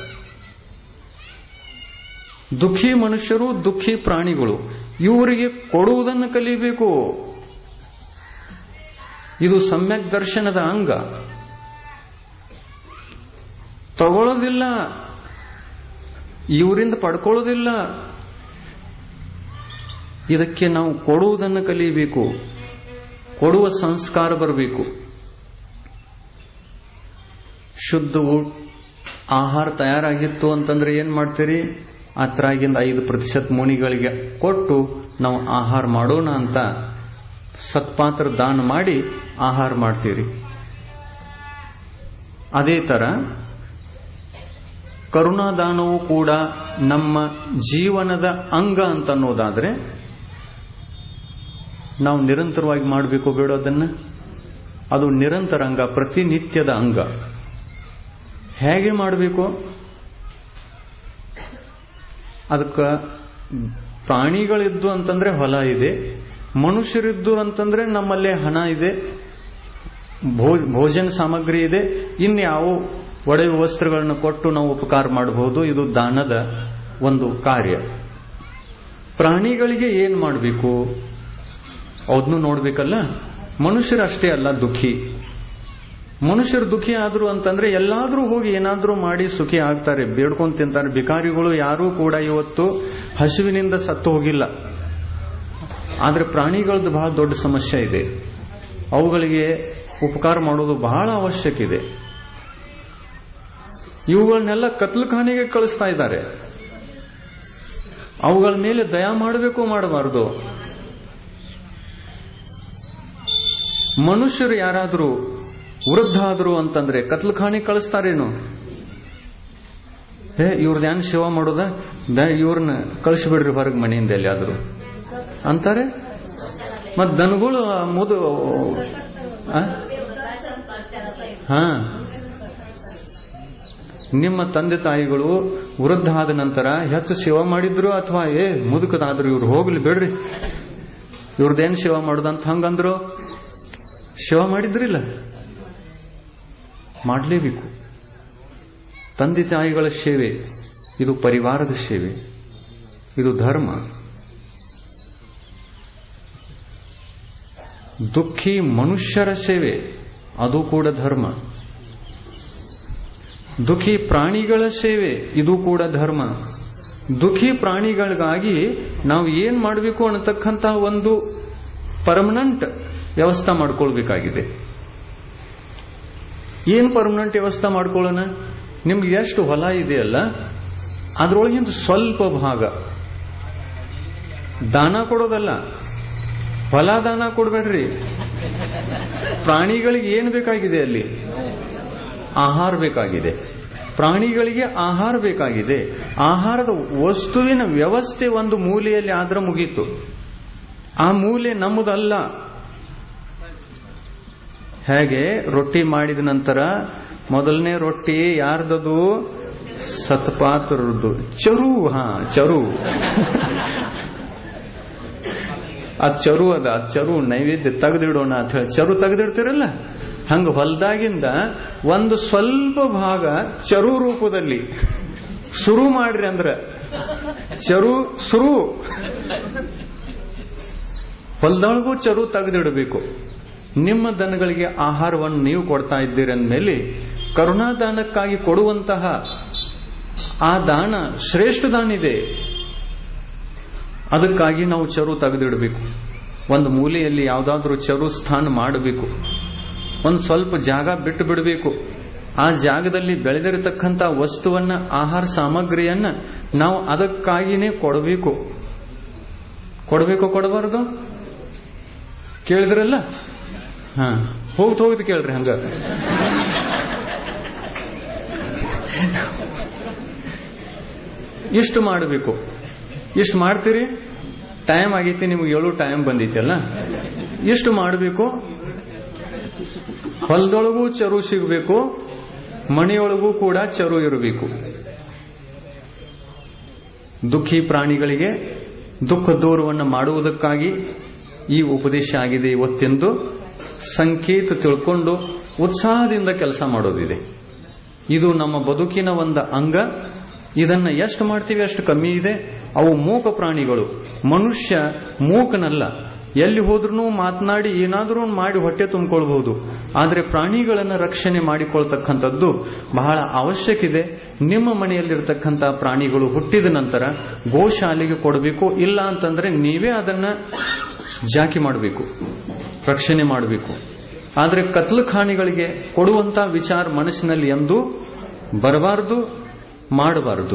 ದುಃಖಿ ಮನುಷ್ಯರು ದುಃಖಿ ಪ್ರಾಣಿಗಳು ಇವರಿಗೆ ಕೊಡುವುದನ್ನು ಕಲಿಬೇಕು ಇದು ಸಮ್ಯಕ್ ದರ್ಶನದ ಅಂಗ ತಗೊಳ್ಳೋದಿಲ್ಲ ಇವರಿಂದ ಪಡ್ಕೊಳ್ಳೋದಿಲ್ಲ ಇದಕ್ಕೆ ನಾವು ಕೊಡುವುದನ್ನು ಕಲಿಯಬೇಕು ಕೊಡುವ ಸಂಸ್ಕಾರ ಬರಬೇಕು ಶುದ್ಧ ಆಹಾರ ತಯಾರಾಗಿತ್ತು ಅಂತಂದ್ರೆ ಏನ್ ಮಾಡ್ತೀರಿ ಹತ್ರಾಗಿಂದ ಐದು ಪ್ರತಿಶತ ಮುನಿಗಳಿಗೆ ಕೊಟ್ಟು ನಾವು ಆಹಾರ ಮಾಡೋಣ ಅಂತ ಸತ್ಪಾತ್ರ ದಾನ ಮಾಡಿ ಆಹಾರ ಮಾಡ್ತೀರಿ ಅದೇ ತರ ಕರುಣಾದಾನವು ಕೂಡ ನಮ್ಮ ಜೀವನದ ಅಂಗ ಅಂತ ಅನ್ನೋದಾದ್ರೆ ನಾವು ನಿರಂತರವಾಗಿ ಮಾಡಬೇಕು ಬೇಡ ಅದನ್ನ ಅದು ನಿರಂತರ ಅಂಗ ಪ್ರತಿನಿತ್ಯದ ಅಂಗ ಹೇಗೆ ಮಾಡಬೇಕು ಅದಕ್ಕೆ ಪ್ರಾಣಿಗಳಿದ್ದು ಅಂತಂದ್ರೆ ಹೊಲ ಇದೆ ಮನುಷ್ಯರಿದ್ದು ಅಂತಂದ್ರೆ ನಮ್ಮಲ್ಲೇ ಹಣ ಇದೆ ಭೋಜನ ಸಾಮಗ್ರಿ ಇದೆ ಇನ್ಯಾವ ಒಡವೆ ವಸ್ತ್ರಗಳನ್ನು ಕೊಟ್ಟು ನಾವು ಉಪಕಾರ ಮಾಡಬಹುದು ಇದು ದಾನದ ಒಂದು ಕಾರ್ಯ ಪ್ರಾಣಿಗಳಿಗೆ ಏನ್ ಮಾಡಬೇಕು ಅದನ್ನು ನೋಡ್ಬೇಕಲ್ಲ ಮನುಷ್ಯರಷ್ಟೇ ಅಲ್ಲ ದುಃಖಿ ಮನುಷ್ಯರು ದುಃಖಿ ಆದ್ರು ಅಂತಂದ್ರೆ ಎಲ್ಲಾದ್ರೂ ಹೋಗಿ ಏನಾದ್ರೂ ಮಾಡಿ ಸುಖಿ ಆಗ್ತಾರೆ ಬೇಡ್ಕೊಂಡ್ ತಿಂತಾರೆ ಬಿಕಾರಿಗಳು ಯಾರೂ ಕೂಡ ಇವತ್ತು ಹಸುವಿನಿಂದ ಸತ್ತು ಹೋಗಿಲ್ಲ ಆದ್ರೆ ಪ್ರಾಣಿಗಳದ್ದು ಬಹಳ ದೊಡ್ಡ ಸಮಸ್ಯೆ ಇದೆ ಅವುಗಳಿಗೆ ಉಪಕಾರ ಮಾಡೋದು ಬಹಳ ಅವಶ್ಯಕ ಇದೆ ಇವುಗಳನ್ನೆಲ್ಲ ಕತ್ಲಖಾನೆಗೆ ಕಳಿಸ್ತಾ ಇದ್ದಾರೆ ಅವುಗಳ ಮೇಲೆ ದಯಾ ಮಾಡಬೇಕು ಮಾಡಬಾರದು ಮನುಷ್ಯರು ಯಾರಾದರೂ ವೃದ್ಧ ಆದ್ರು ಅಂತಂದ್ರೆ ಕತ್ಲಖಾನೆ ಕಳಿಸ್ತಾರೇನು ಏ ಇವ್ರದ್ದು ಏನ್ ಸೇವಾ ಮಾಡೋದ ಇವ್ರನ್ನ ಕಳಿಸ್ಬಿಡ್ರಿ ಹೊರಗೆ ಮನೆಯಿಂದ ಎಲ್ಲಿಯಾದ್ರು ಅಂತಾರೆ ಮತ್ ದನಗಳು ಮುದು ಹಾ ನಿಮ್ಮ ತಂದೆ ತಾಯಿಗಳು ವೃದ್ಧ ಆದ ನಂತರ ಹೆಚ್ಚು ಸೇವಾ ಮಾಡಿದ್ರು ಅಥವಾ ಏ ಮುದುಕದಾದ್ರು ಇವ್ರು ಹೋಗ್ಲಿ ಬೇಡ್ರಿ ಇವ್ರದ್ದೇನ್ ಸೇವಾ ಮಾಡುದಂತ ಹಂಗಂದ್ರು ಸೇವಾ ಮಾಡಿದ್ರಿಲ್ಲ ಮಾಡಲೇಬೇಕು ತಂದೆ ತಾಯಿಗಳ ಸೇವೆ ಇದು ಪರಿವಾರದ ಸೇವೆ ಇದು ಧರ್ಮ ದುಃಖಿ ಮನುಷ್ಯರ ಸೇವೆ ಅದು ಕೂಡ ಧರ್ಮ ದುಃಖಿ ಪ್ರಾಣಿಗಳ ಸೇವೆ ಇದು ಕೂಡ ಧರ್ಮ ದುಃಖಿ ಪ್ರಾಣಿಗಳಿಗಾಗಿ ನಾವು ಏನ್ ಮಾಡಬೇಕು ಅನ್ನತಕ್ಕಂತಹ ಒಂದು ಪರ್ಮನೆಂಟ್ ವ್ಯವಸ್ಥೆ ಮಾಡ್ಕೊಳ್ಬೇಕಾಗಿದೆ ಏನ್ ಪರ್ಮನೆಂಟ್ ವ್ಯವಸ್ಥೆ ಮಾಡ್ಕೊಳ್ಳೋಣ ನಿಮ್ಗೆ ಎಷ್ಟು ಹೊಲ ಇದೆಯಲ್ಲ ಅದ್ರೊಳಗಿಂದ ಸ್ವಲ್ಪ ಭಾಗ ದಾನ ಕೊಡೋದಲ್ಲ ಹೊಲ ದಾನ ಕೊಡ್ಬೇಡ್ರಿ ಪ್ರಾಣಿಗಳಿಗೆ ಏನ್ ಬೇಕಾಗಿದೆ ಅಲ್ಲಿ ಆಹಾರ ಬೇಕಾಗಿದೆ ಪ್ರಾಣಿಗಳಿಗೆ ಆಹಾರ ಬೇಕಾಗಿದೆ ಆಹಾರದ ವಸ್ತುವಿನ ವ್ಯವಸ್ಥೆ ಒಂದು ಮೂಲೆಯಲ್ಲಿ ಆದ್ರೆ ಮುಗೀತು ಆ ಮೂಲೆ ನಮ್ಮದಲ್ಲ ಹೇಗೆ ರೊಟ್ಟಿ ಮಾಡಿದ ನಂತರ ಮೊದಲನೇ ರೊಟ್ಟಿ ಯಾರ್ದದು ಸತ್ಪಾತ್ರದ್ದು ಚರು ಹಾ ಚರು ಅದ್ ಚರು ಅದ ಅದ್ ಚರು ನೈವೇದ್ಯ ತೆಗೆದಿಡೋಣ ಅಂತ ಹೇಳಿ ಚರು ತೆಗೆದಿಡ್ತಿರಲ್ಲ ಹಂಗ ಹೊಲದಾಗಿಂದ ಒಂದು ಸ್ವಲ್ಪ ಭಾಗ ಚರು ರೂಪದಲ್ಲಿ ಶುರು ಮಾಡ್ರಿ ಅಂದ್ರ ಚರು ಶುರು ಹೊಲದೊಳಗೂ ಚರು ತೆಗೆದಿಡಬೇಕು ನಿಮ್ಮ ದನಗಳಿಗೆ ಆಹಾರವನ್ನು ನೀವು ಕೊಡ್ತಾ ಇದ್ದೀರಿ ಅಂದಮೇಲೆ ಕರುಣಾದಾನಕ್ಕಾಗಿ ಕೊಡುವಂತಹ ಆ ದಾನ ಶ್ರೇಷ್ಠ ದಾನ ಇದೆ ಅದಕ್ಕಾಗಿ ನಾವು ಚರು ತೆಗೆದಿಡಬೇಕು ಒಂದು ಮೂಲೆಯಲ್ಲಿ ಯಾವುದಾದ್ರೂ ಚರು ಸ್ಥಾನ ಮಾಡಬೇಕು ಒಂದು ಸ್ವಲ್ಪ ಜಾಗ ಬಿಟ್ಟು ಬಿಡಬೇಕು ಆ ಜಾಗದಲ್ಲಿ ಬೆಳೆದಿರತಕ್ಕಂಥ ವಸ್ತುವನ್ನ ಆಹಾರ ಸಾಮಗ್ರಿಯನ್ನ ನಾವು ಅದಕ್ಕಾಗಿನೇ ಕೊಡಬೇಕು ಕೊಡಬೇಕು ಕೊಡಬಾರದು ಕೇಳಿದ್ರಲ್ಲ ಹಾ ಹೋಗ್ತು ಹೋಗ್ತು ಕೇಳ್ರಿ ಹಂಗ ಇಷ್ಟು ಮಾಡಬೇಕು ಇಷ್ಟು ಮಾಡ್ತೀರಿ ಟೈಮ್ ಆಗೈತಿ ನಿಮ್ಗೆ ಏಳು ಟೈಮ್ ಬಂದೈತಲ್ಲ ಇಷ್ಟು ಮಾಡಬೇಕು ಹೊಲದೊಳಗೂ ಚರು ಸಿಗಬೇಕು ಮನೆಯೊಳಗೂ ಕೂಡ ಚರು ಇರಬೇಕು ದುಃಖಿ ಪ್ರಾಣಿಗಳಿಗೆ ದುಃಖ ದೂರವನ್ನು ಮಾಡುವುದಕ್ಕಾಗಿ ಈ ಉಪದೇಶ ಆಗಿದೆ ಇವತ್ತೆಂದು ಸಂಕೇತ ತಿಳ್ಕೊಂಡು ಉತ್ಸಾಹದಿಂದ ಕೆಲಸ ಮಾಡೋದಿದೆ ಇದು ನಮ್ಮ ಬದುಕಿನ ಒಂದು ಅಂಗ ಇದನ್ನ ಎಷ್ಟು ಮಾಡ್ತೀವಿ ಅಷ್ಟು ಕಮ್ಮಿ ಇದೆ ಅವು ಮೂಕ ಪ್ರಾಣಿಗಳು ಮನುಷ್ಯ ಮೂಕನಲ್ಲ ಎಲ್ಲಿ ಹೋದ್ರೂ ಮಾತನಾಡಿ ಏನಾದರೂ ಮಾಡಿ ಹೊಟ್ಟೆ ತುಂಬಿಕೊಳ್ಬಹುದು ಆದರೆ ಪ್ರಾಣಿಗಳನ್ನು ರಕ್ಷಣೆ ಮಾಡಿಕೊಳ್ತಕ್ಕಂಥದ್ದು ಬಹಳ ಅವಶ್ಯಕ ಇದೆ ನಿಮ್ಮ ಮನೆಯಲ್ಲಿರ್ತಕ್ಕಂಥ ಪ್ರಾಣಿಗಳು ಹುಟ್ಟಿದ ನಂತರ ಗೋಶಾಲೆಗೆ ಕೊಡಬೇಕು ಇಲ್ಲ ಅಂತಂದ್ರೆ ನೀವೇ ಅದನ್ನ ಜಾಕಿ ಮಾಡಬೇಕು ರಕ್ಷಣೆ ಮಾಡಬೇಕು ಆದರೆ ಕತ್ಲಖಾನಿಗಳಿಗೆ ಕೊಡುವಂತ ವಿಚಾರ ಮನಸ್ಸಿನಲ್ಲಿ ಎಂದು ಬರಬಾರದು ಮಾಡಬಾರದು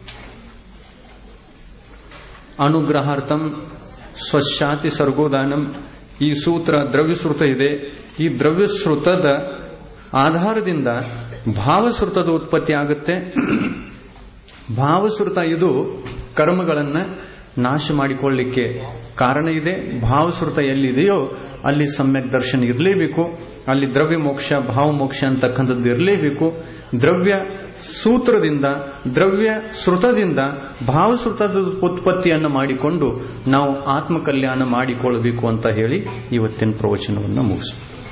ಅನುಗ್ರಹಾರ್ಥಂ ಸ್ವಶಾತಿ ಸರ್ಗೋದಾನಂ ಈ ಸೂತ್ರ ದ್ರವ್ಯಶ್ರುತ ಇದೆ ಈ ದ್ರವ್ಯಶ್ರುತದ ಆಧಾರದಿಂದ ಭಾವಶ್ರುತದ ಉತ್ಪತ್ತಿ ಆಗುತ್ತೆ ಭಾವಶ್ರುತ ಇದು ಕರ್ಮಗಳನ್ನ ನಾಶ ಮಾಡಿಕೊಳ್ಳಲಿಕ್ಕೆ ಕಾರಣ ಇದೆ ಭಾವಶ್ರುತ ಎಲ್ಲಿದೆಯೋ ಅಲ್ಲಿ ಸಮ್ಯಕ್ ದರ್ಶನ ಇರಲೇಬೇಕು ಅಲ್ಲಿ ದ್ರವ್ಯ ಮೋಕ್ಷ ಭಾವ ಮೋಕ್ಷ ಅಂತಕ್ಕಂಥದ್ದು ಇರಲೇಬೇಕು ದ್ರವ್ಯ ಸೂತ್ರದಿಂದ ದ್ರವ್ಯ ಶ್ರುತದಿಂದ ಭಾವಶ್ರುತದ ಉತ್ಪತ್ತಿಯನ್ನು ಮಾಡಿಕೊಂಡು ನಾವು ಆತ್ಮಕಲ್ಯಾಣ ಮಾಡಿಕೊಳ್ಳಬೇಕು ಅಂತ ಹೇಳಿ ಇವತ್ತಿನ ಪ್ರವಚನವನ್ನು ಮುಗಿಸು